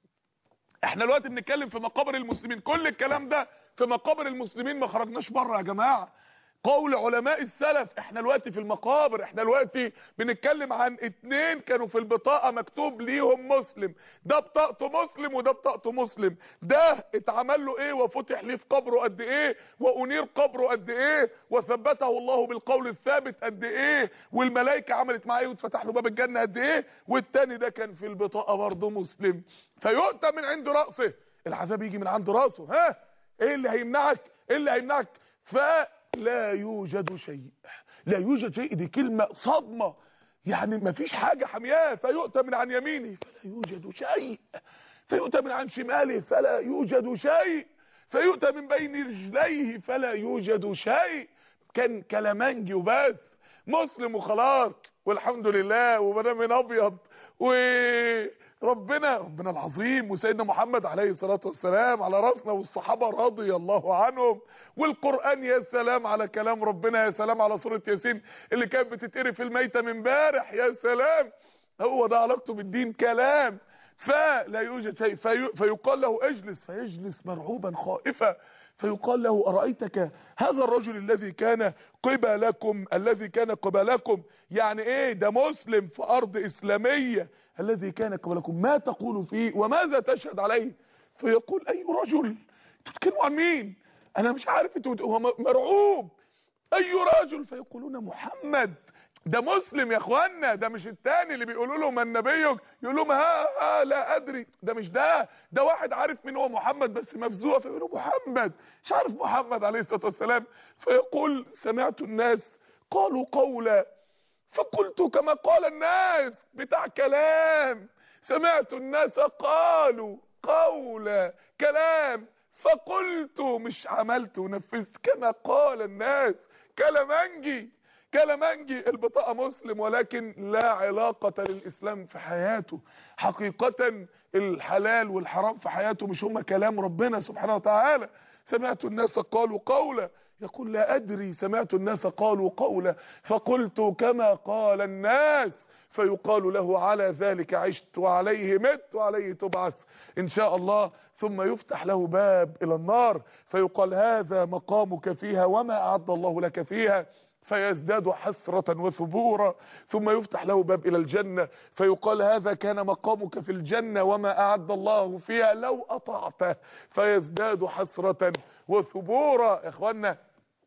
احنا دلوقتي بنتكلم في مقابر المسلمين كل الكلام ده في مقابر المسلمين ما خرجناش بره يا جماعه قول علماء السلف احنا دلوقتي في المقابر احنا دلوقتي بنتكلم عن اتنين كانوا في البطاقه مكتوب ليهم مسلم ده بطاقته مسلم وده بطاقته مسلم ده اتعمل له ايه وفتح ليه في قبره قد ايه وانير قبره قد ايه وثبته الله بالقول الثابت قد ايه والملائكه عملت معاه ايه واتفتح له باب الجنه قد ايه والتاني ده كان في البطاقه برضه مسلم فيؤتى من عند راسه العذاب يجي من عند راسه ها ايه اللي هيمنعك ايه اللي هيمنعك ف لا يوجد شيء لا يوجد شيء دي كلمة صدمة يعني ما فيش حاجة حمياه فيؤتى من عن يمينه فلا يوجد شيء فيؤتى من عن شماله فلا يوجد شيء فيؤتى من بين رجليه فلا يوجد شيء كان كلامنجي وبس مسلم وخلاص والحمد لله ومنام ابيض و ربنا ربنا العظيم وسيدنا محمد عليه الصلاة والسلام على راسنا والصحابة رضي الله عنهم والقرآن يا سلام على كلام ربنا يا سلام على سورة ياسين اللي كانت بتتقري في الميتة من بارح يا سلام هو ده علاقته بالدين كلام فلا يوجد شيء في فيقال له اجلس فيجلس مرعوبا خائفا فيقال له أرأيتك هذا الرجل الذي كان قبلكم الذي كان قبلكم يعني ايه ده مسلم في أرض إسلامية الذي كان قبلكم ما تقول فيه وماذا تشهد عليه فيقول أي رجل تتكلموا عن مين أنا مش عارف انتوا هو مرعوب أي رجل فيقولون محمد ده مسلم يا اخوانا ده مش التاني اللي بيقولوا له من نبيك يقول لهم ها ها لا ادري ده مش ده ده واحد عارف مين هو محمد بس مفزوع فيقولوا محمد مش عارف محمد عليه الصلاه والسلام فيقول سمعت الناس قالوا قولا فقلت كما قال الناس بتاع كلام سمعت الناس قالوا قولا كلام فقلت مش عملت ونفذت كما قال الناس كلامنجي كلامنجي البطاقة مسلم ولكن لا علاقة للإسلام في حياته حقيقة الحلال والحرام في حياته مش هما كلام ربنا سبحانه وتعالى سمعت الناس قالوا قولا يقول لا أدري سمعت الناس قالوا قولا فقلت كما قال الناس فيقال له على ذلك عشت وعليه مت وعليه تبعث إن شاء الله ثم يفتح له باب إلى النار فيقال هذا مقامك فيها وما أعد الله لك فيها فيزداد حسرة وثبورا ثم يفتح له باب إلى الجنة فيقال هذا كان مقامك في الجنة وما أعد الله فيها لو أطعته فيزداد حسرة وثبورا يا إخوانا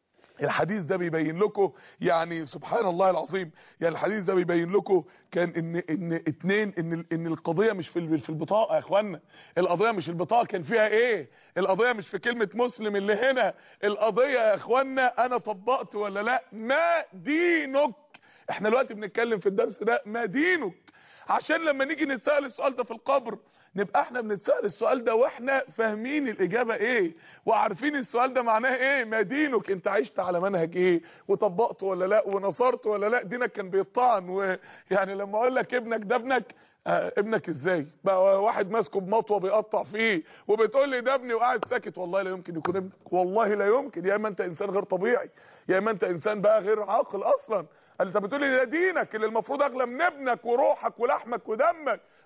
الحديث ده بيبين لكم يعني سبحان الله العظيم يعني الحديث ده بيبين لكم كان ان ان اتنين ان ان القضيه مش في في البطاقه يا اخوانا القضيه مش البطاقه كان فيها ايه القضيه مش في كلمه مسلم اللي هنا القضيه يا اخوانا انا طبقت ولا لا ما دينك احنا دلوقتي بنتكلم في الدرس ده ما دينك عشان لما نيجي نتسال السؤال ده في القبر نبقى احنا بنتسال السؤال ده واحنا فاهمين الاجابه ايه وعارفين السؤال ده معناه ايه ما دينك انت عشت على منهج ايه وطبقته ولا لا ونصرت ولا لا دينك كان بيطعن ويعني لما اقول لك ابنك ده ابنك آه ابنك ازاي بقى واحد ماسكه بمطوه بيقطع فيه وبتقول لي ده ابني وقاعد ساكت والله لا يمكن يكون ابنك والله لا يمكن يا اما انت انسان غير طبيعي يا اما انت انسان بقى غير عاقل اصلا انت بتقول لي ده دينك اللي المفروض اغلى من ابنك وروحك ولحمك ودمك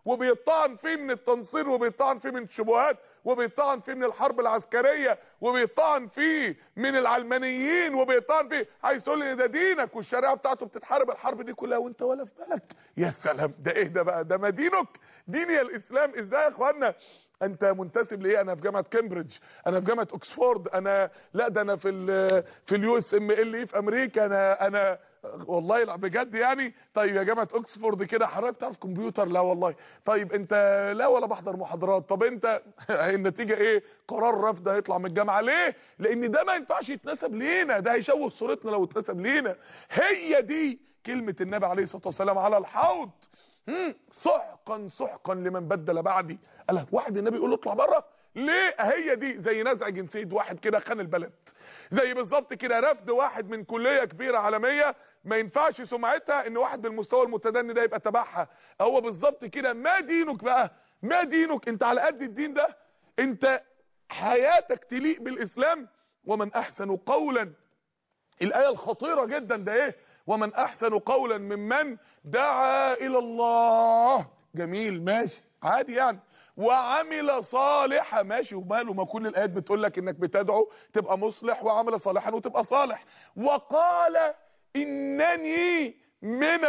وبيطعن فيه من التنصير وبيطعن فيه من الشبهات وبيطعن فيه من الحرب العسكريه وبيطعن فيه من العلمانيين وبيطعن فيه عايز تقول لي ده دينك والشريعه بتاعته بتتحارب الحرب دي كلها وانت ولا في بالك يا سلام ده ايه ده بقى ده ما دينك ديني الاسلام ازاي يا اخوانا انت منتسب لايه انا في جامعه كامبريدج انا في جامعه اوكسفورد انا لا ده انا في ال في اليو اس ام ال اي في امريكا انا انا والله لا بجد يعني طيب يا جامعه اوكسفورد كده حضرتك بتعرف كمبيوتر لا والله طيب انت لا ولا بحضر محاضرات طب انت النتيجه ايه قرار رفض هيطلع من الجامعه ليه لان ده ما ينفعش يتنسب لينا ده هيشوه صورتنا لو اتنسب لينا هي دي كلمه النبي عليه الصلاه والسلام على الحوض مم، سحقا سحقا لمن بدل بعدي قال واحد النبي يقول له اطلع بره ليه هي دي زي نزع جنسيه واحد كده خان البلد زي بالظبط كده رفض واحد من كليه كبيره عالميه ما ينفعش سمعتها ان واحد بالمستوى المتدني ده يبقى تبعها هو بالظبط كده ما دينك بقى ما دينك انت على قد الدين ده انت حياتك تليق بالاسلام ومن احسن قولا الايه الخطيره جدا ده ايه ومن احسن قولا ممن دعا الى الله جميل ماشي عادي يعني وعمل صالحا ماشي وماله ما كل الايات بتقول لك انك بتدعو تبقى مصلح وعمل صالحا وتبقى صالح وقال انني من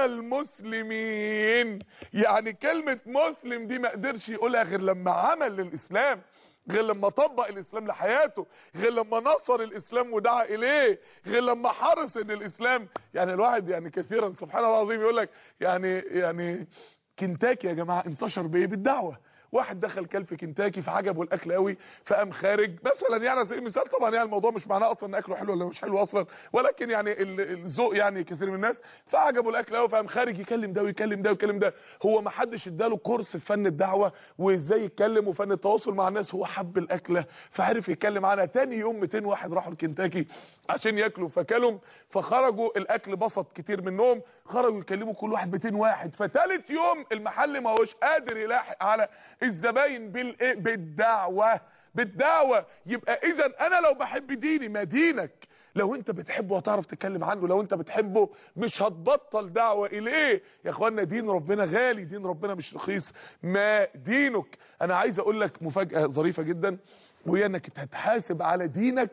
المسلمين يعني كلمة مسلم دي ما قدرش يقولها غير لما عمل للإسلام غير لما طبق الإسلام لحياته غير لما نصر الإسلام ودعا إليه غير لما حرص إن الإسلام يعني الواحد يعني كثيرا سبحان الله العظيم يقول لك يعني يعني كنتاكي يا جماعة انتشر بإيه بالدعوة واحد دخل كل في كنتاكي فعجبه الاكل قوي فقام خارج مثلا يعني على سبيل المثال طبعا يعني الموضوع مش معناه اصلا ان اكله حلو ولا مش حلو اصلا ولكن يعني ال- الذوق يعني كثير من الناس فعجبه الاكل قوي فقام خارج يكلم ده ويكلم ده ويكلم ده هو ما حدش اداله كورس في فن الدعوه وازاي يتكلم وفن التواصل مع الناس هو حب الاكله فعرف يتكلم عنها تاني يوم 200 واحد راحوا لكنتاكي عشان ياكلوا فكلوا فخرجوا الاكل بسط كتير منهم خرجوا يكلموا كل واحد 200 واحد فتالت يوم المحل ما هوش قادر يلاحق على الزباين بالايه بالدعوه بالدعوه يبقى اذا انا لو بحب ديني ما دينك لو انت بتحبه هتعرف تتكلم عنه لو انت بتحبه مش هتبطل دعوة اليه يا اخوانا دين ربنا غالي دين ربنا مش رخيص ما دينك انا عايز اقول لك مفاجأة ظريفة جدا وهي انك هتحاسب على دينك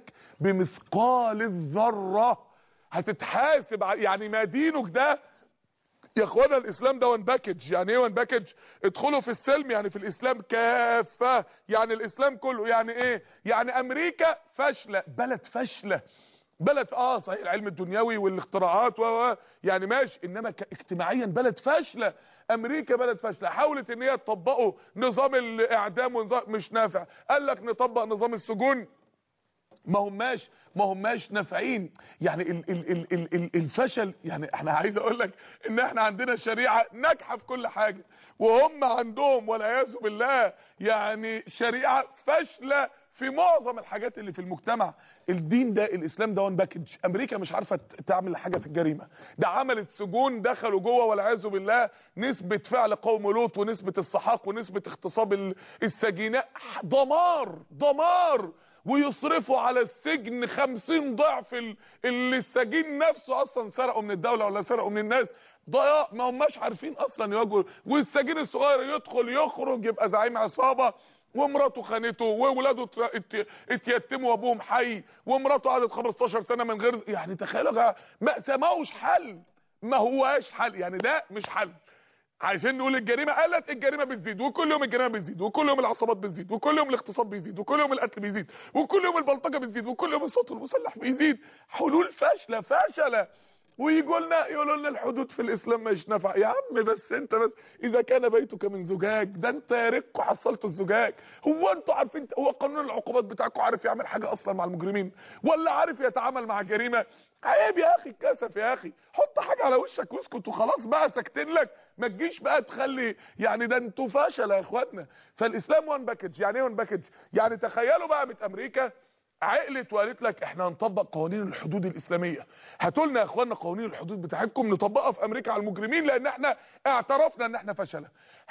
بمثقال الذرة هتتحاسب على يعني ما دينك ده يا اخوانا الاسلام ده وان باكج يعني ايه وان باكج ادخلوا في السلم يعني في الاسلام كافه يعني الاسلام كله يعني ايه يعني امريكا فاشله بلد فاشله بلد اه صحيح العلم الدنيوي والاختراعات و و- يعني ماشي انما ك- اجتماعيا بلد فاشله امريكا بلد فاشله حاولت ان هي تطبقوا نظام الاعدام ونظام مش نافع قال لك نطبق نظام السجون ما هماش ما هماش نافعين يعني ال ال ال ال ال الفشل يعني احنا عايز اقول لك ان احنا عندنا شريعه ناجحه في كل حاجه وهم عندهم والعياذ بالله يعني شريعه فاشله في معظم الحاجات اللي في المجتمع الدين ده الاسلام ده وان باكج امريكا مش عارفه ت- تعمل حاجه في الجريمه ده عملت سجون دخلوا جوه والعياذ بالله نسبه فعل قوم لوط ونسبه السحاق ونسبه اغتصاب ال- السجينات دمار دمار ويصرفوا على السجن خمسين ضعف ال- اللي السجين نفسه اصلا سرقوا من الدولة ولا سرقوا من الناس ضياع ما هماش عارفين اصلا يواجهوا والسجين الصغير يدخل يخرج يبقى زعيم عصابة ومراته خانته وولاده ات- ات- اتيتموا وابوهم حي ومراته قعدت 15 سنة من غير يعني تخيلوا يا جماعة، مأساة ما هوش حل ما هواش حل يعني ده مش حل عايزين نقول الجريمه قلت الجريمه بتزيد وكل يوم الجريمه بتزيد وكل يوم العصابات بتزيد وكل يوم الاغتصاب بيزيد وكل يوم القتل بيزيد وكل يوم البلطجه بتزيد وكل يوم الصوت المسلح بيزيد حلول فاشله فاشله ويجوا لنا يقولوا لنا الحدود في الاسلام مش نافعه يا عم بس انت بس اذا كان بيتك من زجاج ده انت يا ريتكم حصلتوا الزجاج هو انتوا عارفين هو قانون العقوبات بتاعكم عارف يعمل حاجه اصلا مع المجرمين ولا عارف يتعامل مع الجريمه عيب يا اخي الكسف يا اخي حط حاجه على وشك واسكت وخلاص بقى ساكتين لك ما تجيش بقى تخلي يعني ده انتوا فشل يا اخواتنا فالاسلام وان باكج يعني ايه وان باكج يعني تخيلوا بقى من امريكا عقلت وقالت لك احنا هنطبق قوانين الحدود الاسلاميه هاتوا لنا يا اخوانا قوانين الحدود بتاعتكم نطبقها في امريكا على المجرمين لان احنا اعترفنا ان احنا فشله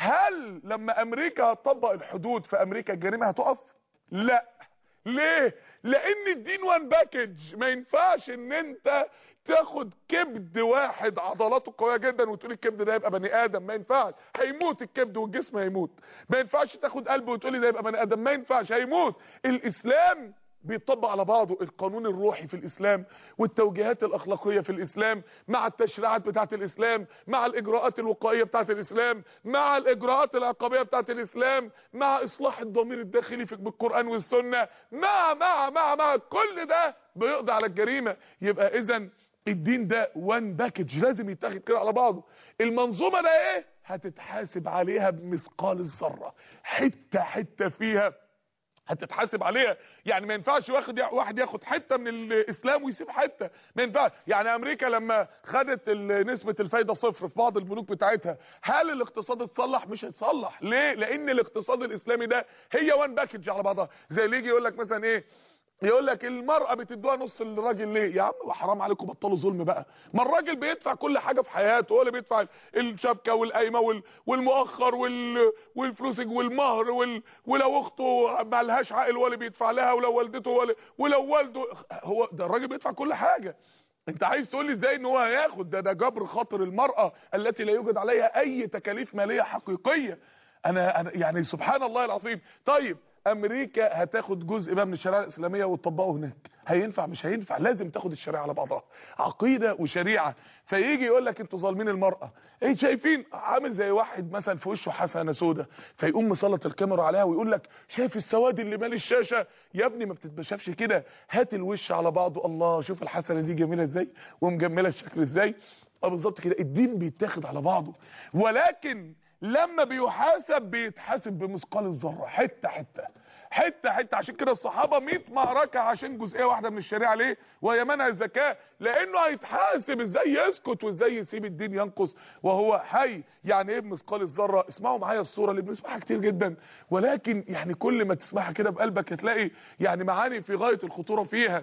هل لما امريكا هتطبق الحدود في امريكا الجريمه هتقف لا ليه لان الدين وان باكج ما ينفعش ان انت تاخد كبد واحد عضلاته قويه جدا وتقول الكبد ده يبقى بني ادم ما ينفعش هيموت الكبد والجسم هيموت ما ينفعش تاخد قلب وتقولي ده يبقى بني ادم ما ينفعش هيموت الاسلام بيطبق على بعضه القانون الروحي في الإسلام والتوجيهات الأخلاقية في الإسلام مع التشريعات بتاعة الإسلام مع الإجراءات الوقائية بتاعة الإسلام مع الإجراءات العقابية بتاعة الإسلام مع إصلاح الضمير الداخلي في بالقرآن والسنة مع مع مع مع كل ده بيقضي على الجريمة يبقى إذا الدين ده وان باكج لازم يتاخد كده على بعضه المنظومة ده إيه هتتحاسب عليها بمثقال الذرة حتة حتة فيها هتتحاسب عليها يعني ما ينفعش واخد واحد ياخد حته من الاسلام ويسيب حته ما ينفعش يعني امريكا لما خدت نسبه الفايده صفر في بعض البنوك بتاعتها هل الاقتصاد اتصلح مش هيتصلح ليه لان الاقتصاد الاسلامي ده هي وان باكج على بعضها زي اللي يجي يقول لك مثلا ايه يقول لك المرأة بتدوها نص للراجل ليه يا عم حرام عليكم بطلوا ظلم بقى ما الراجل بيدفع كل حاجة في حياته هو اللي بيدفع الشبكة والقايمة وال... والمؤخر وال... والفلوس والمهر وال... ولو اخته ما لهاش عائل هو اللي بيدفع لها ولو والدته هو اللي... ولو والده هو ده الراجل بيدفع كل حاجة انت عايز تقول لي ازاي ان هو هياخد ده ده جبر خاطر المرأة التي لا يوجد عليها اي تكاليف مالية حقيقية انا, أنا يعني سبحان الله العظيم طيب امريكا هتاخد جزء بقى من الشريعه الاسلاميه وتطبقه هناك هينفع مش هينفع لازم تاخد الشريعه على بعضها عقيده وشريعه فيجي يقول لك انتوا ظالمين المراه ايه شايفين عامل زي واحد مثلا في وشه حسنه سودا فيقوم مسلط الكاميرا عليها ويقول لك شايف السواد اللي مال الشاشه يا ابني ما بتتشافش كده هات الوش على بعضه الله شوف الحسنه دي جميله ازاي ومجمله الشكل ازاي اه بالظبط كده الدين بيتاخد على بعضه ولكن لما بيحاسب بيتحاسب بمثقال الذره حته حته حته حته عشان كده الصحابه 100 معركه عشان جزئيه واحده من الشريعه ليه وهي منع الزكاه لانه هيتحاسب ازاي يسكت وازاي يسيب الدين ينقص وهو حي يعني ايه بمثقال الذره اسمعوا معايا الصوره اللي بنسمعها كتير جدا ولكن يعني كل ما تسمعها كده بقلبك هتلاقي يعني معاني في غايه الخطوره فيها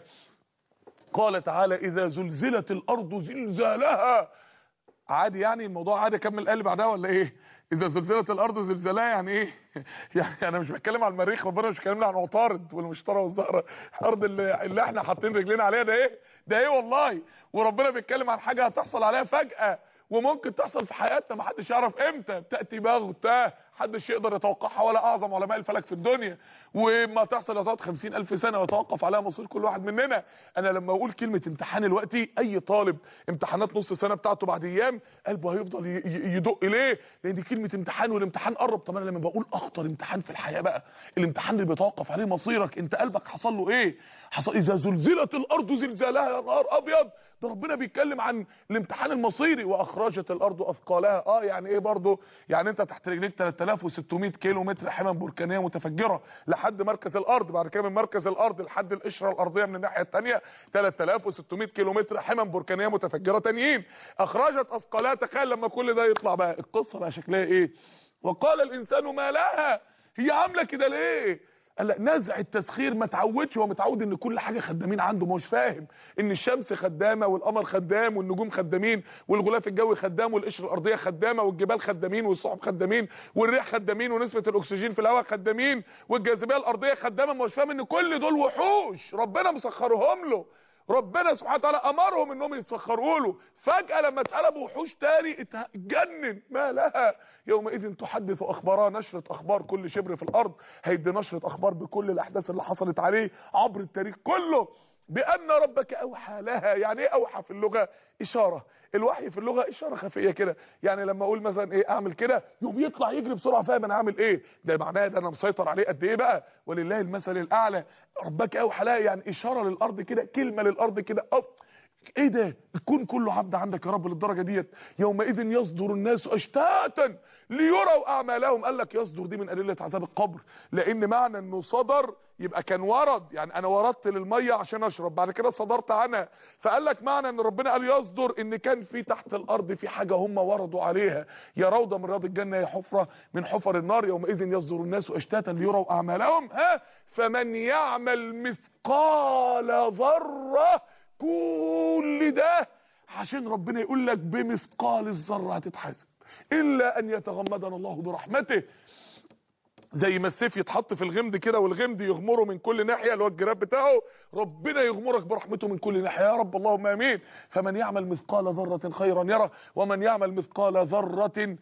قال تعالى اذا زلزلت الارض زلزالها عادي يعني الموضوع عادي اكمل قلب بعدها ولا ايه اذا زلزلت الارض زلزالها يعني ايه يعني انا مش بتكلم عن المريخ ربنا مش بيكلمنا عن عطارد والمشتري والزهره الارض اللي, اللي احنا حاطين رجلينا عليها ده ايه ده ايه والله وربنا بيتكلم عن حاجه هتحصل عليها فجاه وممكن تحصل في حياتنا ما حدش يعرف امتى بتاتي بغته محدش يقدر يتوقعها ولا اعظم علماء الفلك في الدنيا وما تحصل هتقعد 50000 سنه ويتوقف عليها مصير كل واحد مننا انا لما اقول كلمه امتحان دلوقتي اي طالب امتحانات نص سنه بتاعته بعد ايام قلبه هيفضل يدق ليه لان دي كلمه امتحان والامتحان قرب طب انا لما بقول اخطر امتحان في الحياه بقى الامتحان اللي بيتوقف عليه مصيرك انت قلبك حصل له ايه حصل اذا زلزلت الارض زلزالها يا نهار ابيض ده ربنا بيتكلم عن الامتحان المصيري واخرجت الارض اثقالها اه يعني ايه برضه يعني انت تحت رجليك 3600 كيلو متر حمم بركانيه متفجره لحد مركز الارض بعد كده من مركز الارض لحد القشره الارضيه من الناحيه الثانيه 3600 كيلو متر حمم بركانيه متفجره تانيين اخرجت اثقالها تخيل لما كل ده يطلع بقى القصه بقى شكلها ايه وقال الانسان ما لها هي عامله كده ليه قال لا نزع التسخير ما تعودش هو متعود ان كل حاجه خدامين عنده مش فاهم ان الشمس خدامه والقمر خدام والنجوم خدامين والغلاف الجوي خدام والقشره الارضيه خدامه والجبال خدامين والسحب خدامين والريح خدامين ونسبه الاكسجين في الهواء خدامين والجاذبيه الارضيه خدامه مش فاهم ان كل دول وحوش ربنا مسخرهم له ربنا سبحانه وتعالى امرهم انهم يتسخروا له فجاه لما اتقلبوا وحوش تاني اتجنن ما لها يومئذ تحدث اخبارها نشره اخبار كل شبر في الارض هيدي نشره اخبار بكل الاحداث اللي حصلت عليه عبر التاريخ كله بان ربك اوحى لها يعني ايه اوحى في اللغه اشاره الوحي في اللغه اشاره خفيه كده يعني لما اقول مثلا ايه اعمل كده يقوم يطلع يجري بسرعه فاهم انا عامل ايه ده معناه ده انا مسيطر عليه قد ايه بقى ولله المثل الاعلى ربك اوحى لها يعني اشاره للارض كده كلمه للارض كده أو ايه ده الكون كله عبد عندك يا رب للدرجه ديت يومئذ يصدر الناس اشتاتا ليروا اعمالهم قال لك يصدر دي من ادله عذاب القبر لان معنى انه صدر يبقى كان ورد يعني انا وردت للميه عشان اشرب بعد كده صدرت عنها فقال لك معنى ان ربنا قال يصدر ان كان في تحت الارض في حاجه هم وردوا عليها يا روضه من رياض الجنه يا حفره من حفر النار يومئذ يصدر الناس اشتاتا ليروا اعمالهم ها فمن يعمل مثقال ذره كل ده عشان ربنا يقول لك بمثقال الذره هتتحاسب الا ان يتغمدنا الله برحمته زي ما السيف يتحط في الغمد كده والغمد يغمره من كل ناحيه اللي هو الجراب بتاعه ربنا يغمرك برحمته من كل ناحيه يا رب اللهم امين فمن يعمل مثقال ذره خيرا يره ومن يعمل مثقال ذره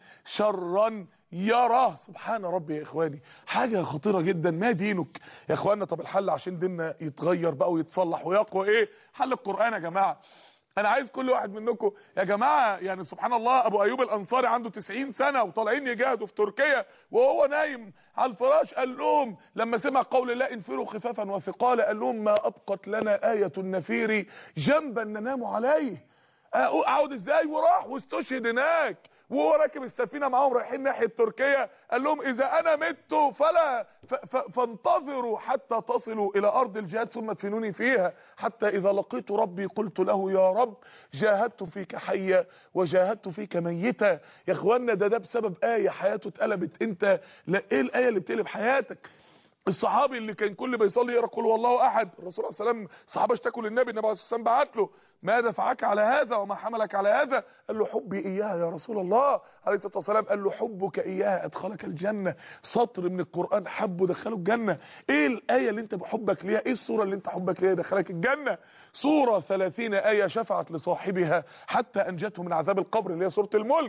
شرا يرى سبحان ربي يا اخواني حاجه خطيره جدا ما دينك يا اخوانا طب الحل عشان ديننا يتغير بقى ويتصلح ويقوى ايه حل القران يا جماعه انا عايز كل واحد منكم يا جماعه يعني سبحان الله ابو ايوب الانصاري عنده 90 سنه وطالعين يجاهدوا في تركيا وهو نايم على الفراش قال لهم لما سمع قول الله انفروا خفافا وثقالا قال لهم ما ابقت لنا ايه النفير جنبا ننام عليه اقعد ازاي وراح واستشهد هناك وهو راكب السفينه معاهم رايحين ناحيه تركيا قال لهم اذا انا مت فلا ف ف فانتظروا حتى تصلوا الى ارض الجهاد ثم ادفنوني فيها حتى اذا لقيت ربي قلت له يا رب جاهدت فيك حيا وجاهدت فيك ميتا يا اخوانا ده ده بسبب ايه حياته اتقلبت انت لا ايه الايه اللي بتقلب حياتك الصحابي اللي كان كل ما يصلي يقرا قل والله احد الرسول عليه الصلاه والسلام الصحابه اشتكوا للنبي النبي عليه الصلاه والسلام بعت له ما دفعك على هذا وما حملك على هذا قال له حبي اياها يا رسول الله عليه الصلاه والسلام قال له حبك اياها ادخلك الجنه سطر من القران حبه دخله الجنه ايه الايه اللي انت بحبك ليها ايه السوره اللي انت حبك ليها دخلك الجنه سوره 30 ايه شفعت لصاحبها حتى انجته من عذاب القبر اللي هي سوره الملك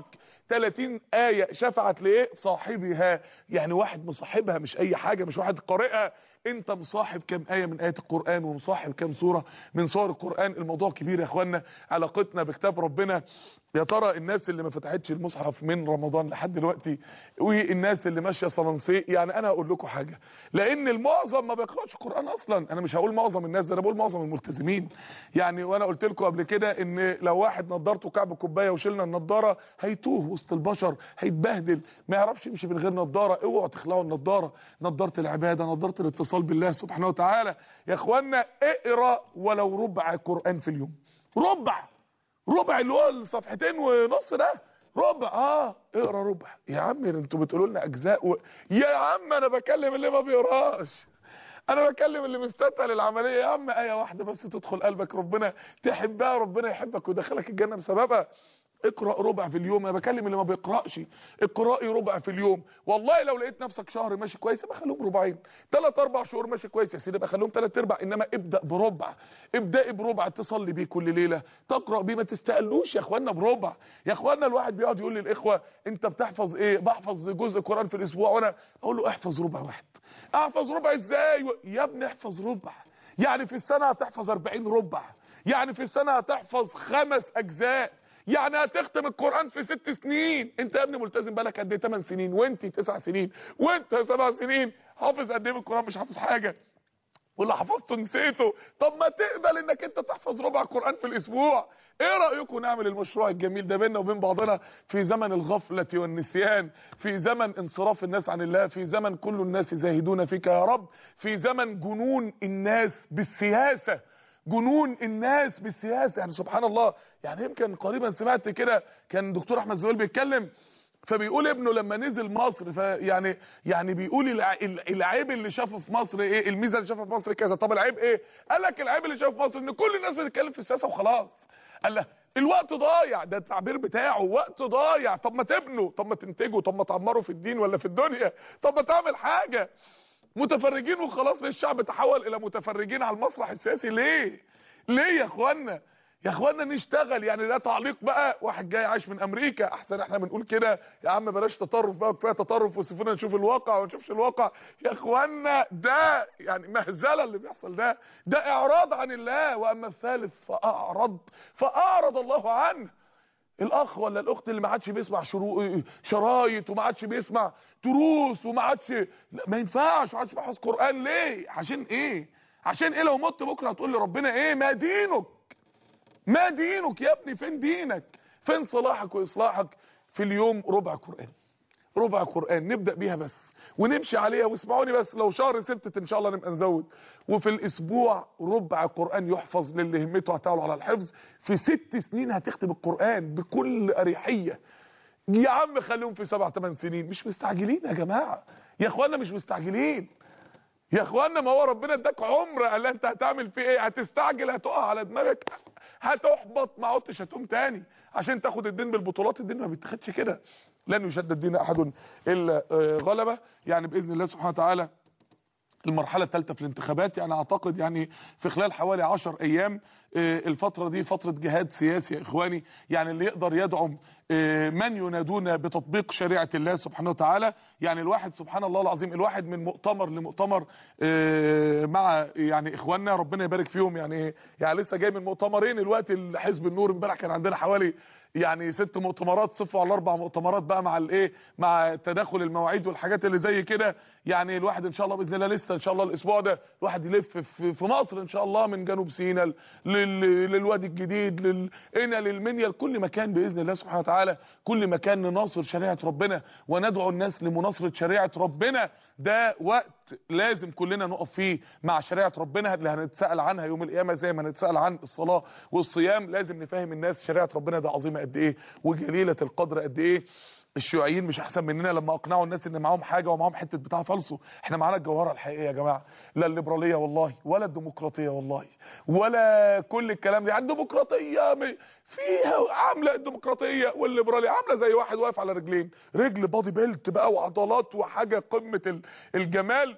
30 آية شفعت لإيه صاحبها يعني واحد مصاحبها مش أي حاجة مش واحد قارئها انت مصاحب كام آية من آيات القرآن ومصاحب كام سورة من سور القرآن الموضوع كبير يا اخوانا علاقتنا بكتاب ربنا يا ترى الناس اللي ما فتحتش المصحف من رمضان لحد دلوقتي والناس اللي ماشيه صلنسي يعني انا هقول لكم حاجه لان المعظم ما بيقراش القران اصلا انا مش هقول معظم الناس ده انا بقول معظم الملتزمين يعني وانا قلت لكم قبل كده ان لو واحد نضارته كعب كوبايه وشلنا النضاره هيتوه وسط البشر هيتبهدل ما يعرفش يمشي من غير نضاره اوعوا تخلعوا النضاره نضاره العباده نضاره الاتصال بالله سبحانه وتعالى يا اخوانا اقرا ولو ربع قران في اليوم ربع ربع اللي هو الصفحتين ونص ده ربع اه اقرا ربع يا عم انتوا بتقولوا لنا اجزاء و... يا عم انا بكلم اللي ما بيقراش انا بكلم اللي مستثقل العمليه يا عم ايه واحده بس تدخل قلبك ربنا تحبها ربنا يحبك ويدخلك الجنه بسببها اقرا ربع في اليوم انا بكلم اللي ما بيقراش اقراي ربع في اليوم والله لو لقيت نفسك شهر ماشي كويس يبقى خليهم ربعين ثلاث اربع شهور ماشي كويس يا سيدي يبقى خليهم ثلاث ارباع انما ابدا بربع ابداي بربع تصلي بيه كل ليله تقرا بيه ما تستقلوش يا اخوانا بربع يا اخوانا الواحد بيقعد يقول للاخوه انت بتحفظ ايه بحفظ جزء قران في الاسبوع وانا اقول له احفظ ربع واحد احفظ ربع ازاي يا ابني احفظ ربع يعني في السنه هتحفظ 40 ربع يعني في السنه هتحفظ خمس اجزاء يعني هتختم القرآن في ست سنين انت يا ابني ملتزم بالك قد ايه 8 سنين وانت 9 سنين وانت 7 سنين حافظ قد ايه من القرآن مش حافظ حاجة واللي حفظته نسيته طب ما تقبل انك انت تحفظ ربع قرآن في الاسبوع ايه رأيكم نعمل المشروع الجميل ده بيننا وبين بعضنا في زمن الغفلة والنسيان في زمن انصراف الناس عن الله في زمن كل الناس زاهدون فيك يا رب في زمن جنون الناس بالسياسة جنون الناس بالسياسة يعني سبحان الله يعني يمكن قريبا سمعت كده كان دكتور احمد زويل بيتكلم فبيقول ابنه لما نزل مصر فيعني يعني بيقول العيب اللي شافه في مصر ايه الميزه اللي شافها في مصر كذا طب العيب ايه قال لك العيب اللي شافه في مصر ان كل الناس بتتكلم في السياسه وخلاص قال له الوقت ضايع ده التعبير بتاعه وقت ضايع طب ما تبنوا طب ما تنتجوا طب ما تعمروا في الدين ولا في الدنيا طب ما تعمل حاجه متفرجين وخلاص ليه الشعب تحول الى متفرجين على المسرح السياسي ليه ليه يا اخوانا يا اخوانا نشتغل يعني ده تعليق بقى واحد جاي عايش من امريكا احسن احنا بنقول كده يا عم بلاش تطرف بقى كفايه تطرف وسيبونا نشوف الواقع وما نشوفش الواقع يا اخوانا ده يعني مهزله اللي بيحصل ده ده اعراض عن الله واما الثالث فاعرض فاعرض الله عنه الاخ ولا الاخت اللي ما عادش بيسمع شرو... شرايط وما عادش بيسمع دروس وما عادش ما ينفعش ما عادش بيحفظ قران ليه عشان ايه عشان ايه لو مت بكره هتقول لي ربنا ايه ما دينك ما دينك يا ابني فين دينك فين صلاحك واصلاحك في اليوم ربع قران ربع قران نبدا بيها بس ونمشي عليها واسمعوني بس لو شهر ستة ان شاء الله نبقى نزود وفي الاسبوع ربع قرآن يحفظ للي همته هتعلو على الحفظ في ست سنين هتختم القرآن بكل اريحية يا عم خليهم في سبع ثمان سنين مش مستعجلين يا جماعة يا اخوانا مش مستعجلين يا اخوانا ما هو ربنا اداك عمر قال انت هتعمل فيه ايه هتستعجل هتقع على دماغك هتحبط ما عدتش هتقوم تاني عشان تاخد الدين بالبطولات الدين ما بيتاخدش كده لن يشدد دين احد الا آه، غلبه يعني باذن الله سبحانه وتعالى المرحلة الثالثة في الانتخابات يعني اعتقد يعني في خلال حوالي 10 ايام آه، الفترة دي فترة جهاد سياسي يا اخواني يعني اللي يقدر يدعم آه، من ينادون بتطبيق شريعة الله سبحانه وتعالى يعني الواحد سبحان الله العظيم الواحد من مؤتمر لمؤتمر آه، مع يعني اخواننا ربنا يبارك فيهم يعني يعني لسه جاي من مؤتمرين الوقت حزب النور امبارح كان عندنا حوالي يعني ست مؤتمرات صفوا على اربع مؤتمرات بقى مع الايه مع تداخل المواعيد والحاجات اللي زي كده يعني الواحد ان شاء الله باذن الله لسه ان شاء الله الاسبوع ده الواحد يلف في في مصر ان شاء الله من جنوب سيناء لل- للوادي الجديد لل هنا للمنيا لكل مكان باذن الله سبحانه وتعالى كل مكان نناصر شريعه ربنا وندعو الناس لمناصره شريعه ربنا ده وقت لازم كلنا نقف فيه مع شريعه ربنا اللي هنتسال عنها يوم القيامه زي ما هنتسال عن الصلاه والصيام لازم نفهم الناس شريعه ربنا ده عظيمه قد ايه وجليله القدر قد ايه الشيوعيين مش احسن مننا لما اقنعوا الناس ان معاهم حاجه ومعاهم حته بتاع فالصو احنا معانا الجوهره الحقيقيه يا جماعه لا الليبراليه والله ولا الديمقراطيه والله ولا كل الكلام ده يعني الديمقراطيه م- فيها عامله الديمقراطيه والليبراليه عامله زي واحد واقف على رجلين رجل بادي بيلت بقى وعضلات وحاجه قمه ال- الجمال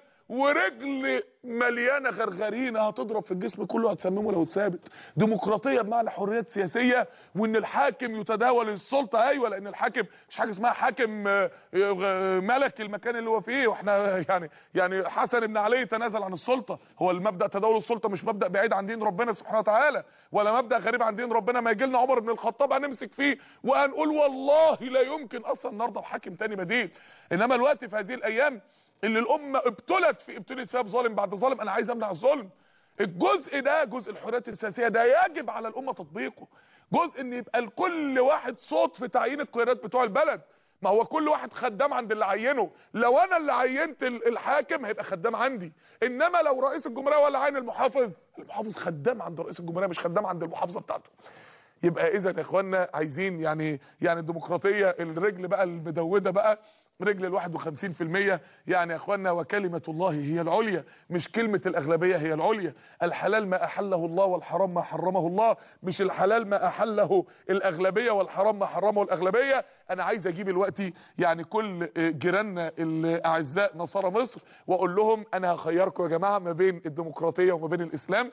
ورجل مليانه غرغرينه هتضرب في الجسم كله هتسممه لو اتثابت ديمقراطيه بمعنى حريات سياسيه وان الحاكم يتداول السلطه ايوه لان الحاكم مش حاجه اسمها حاكم آه، آه، ملك المكان اللي هو فيه واحنا يعني يعني حسن بن علي تنازل عن السلطه هو المبدا تداول السلطه مش مبدا بعيد عن دين ربنا سبحانه وتعالى ولا مبدا غريب عن دين ربنا ما يجي لنا عمر بن الخطاب هنمسك فيه وهنقول والله لا يمكن اصلا نرضى بحاكم تاني بديل انما الوقت في هذه الايام اللي الامه ابتلت في ابتلت فيها بظالم بعد ظالم انا عايز امنع الظلم الجزء ده جزء الحريات السياسيه ده يجب على الامه تطبيقه جزء ان يبقى لكل واحد صوت في تعيين القيادات بتوع البلد ما هو كل واحد خدام عند اللي عينه لو انا اللي عينت ال- الحاكم هيبقى خدام عندي انما لو رئيس الجمهوريه ولا عين المحافظ المحافظ خدام عند رئيس الجمهوريه مش خدام عند المحافظه بتاعته يبقى اذا يا اخوانا عايزين يعني يعني الديمقراطيه الرجل بقى المدوده بقى رجل ال 51% يعني يا اخوانا وكلمه الله هي العليا مش كلمه الاغلبيه هي العليا الحلال ما احله الله والحرام ما حرمه الله مش الحلال ما احله الاغلبيه والحرام ما حرمه الاغلبيه انا عايز اجيب الوقت يعني كل جيراننا الاعزاء نصارى مصر واقول لهم انا هخيركم يا جماعه ما بين الديمقراطيه وما بين الاسلام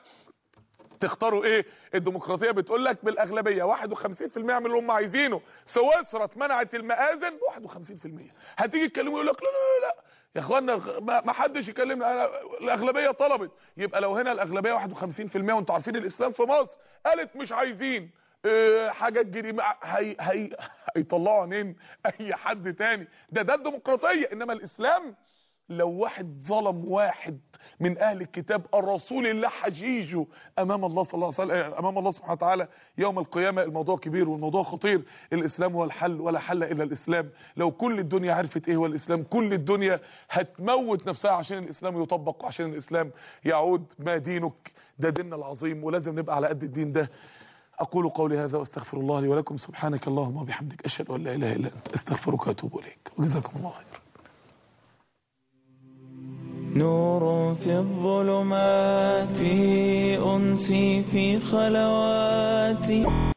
تختاروا ايه الديمقراطيه بتقول لك بالاغلبيه 51% من اللي هم عايزينه سويسرا اتمنعت المآذن 51% هتيجي تكلموا يقول لك لا لا لا لا يا اخوانا ما ما حدش يكلمنا أنا الاغلبيه طلبت يبقى لو هنا الاغلبيه 51% وانتوا عارفين الاسلام في مصر قالت مش عايزين اه حاجات جديده هي هي هيطلعوا عينين اي حد تاني ده ده الديمقراطيه انما الاسلام لو واحد ظلم واحد من اهل الكتاب الرسول الله حجيجه امام الله صلى الله عليه وسلم امام الله سبحانه وتعالى يوم القيامه الموضوع كبير والموضوع خطير الاسلام هو الحل ولا حل الا الاسلام لو كل الدنيا عرفت ايه هو الاسلام كل الدنيا هتموت نفسها عشان الاسلام يطبق وعشان الاسلام يعود ما دينك ده ديننا العظيم ولازم نبقى على قد الدين ده اقول قولي هذا واستغفر الله لي ولكم سبحانك اللهم وبحمدك اشهد ان لا اله الا انت استغفرك واتوب اليك وجزاكم الله خيرا نور في الظلمات أنسي في خلواتي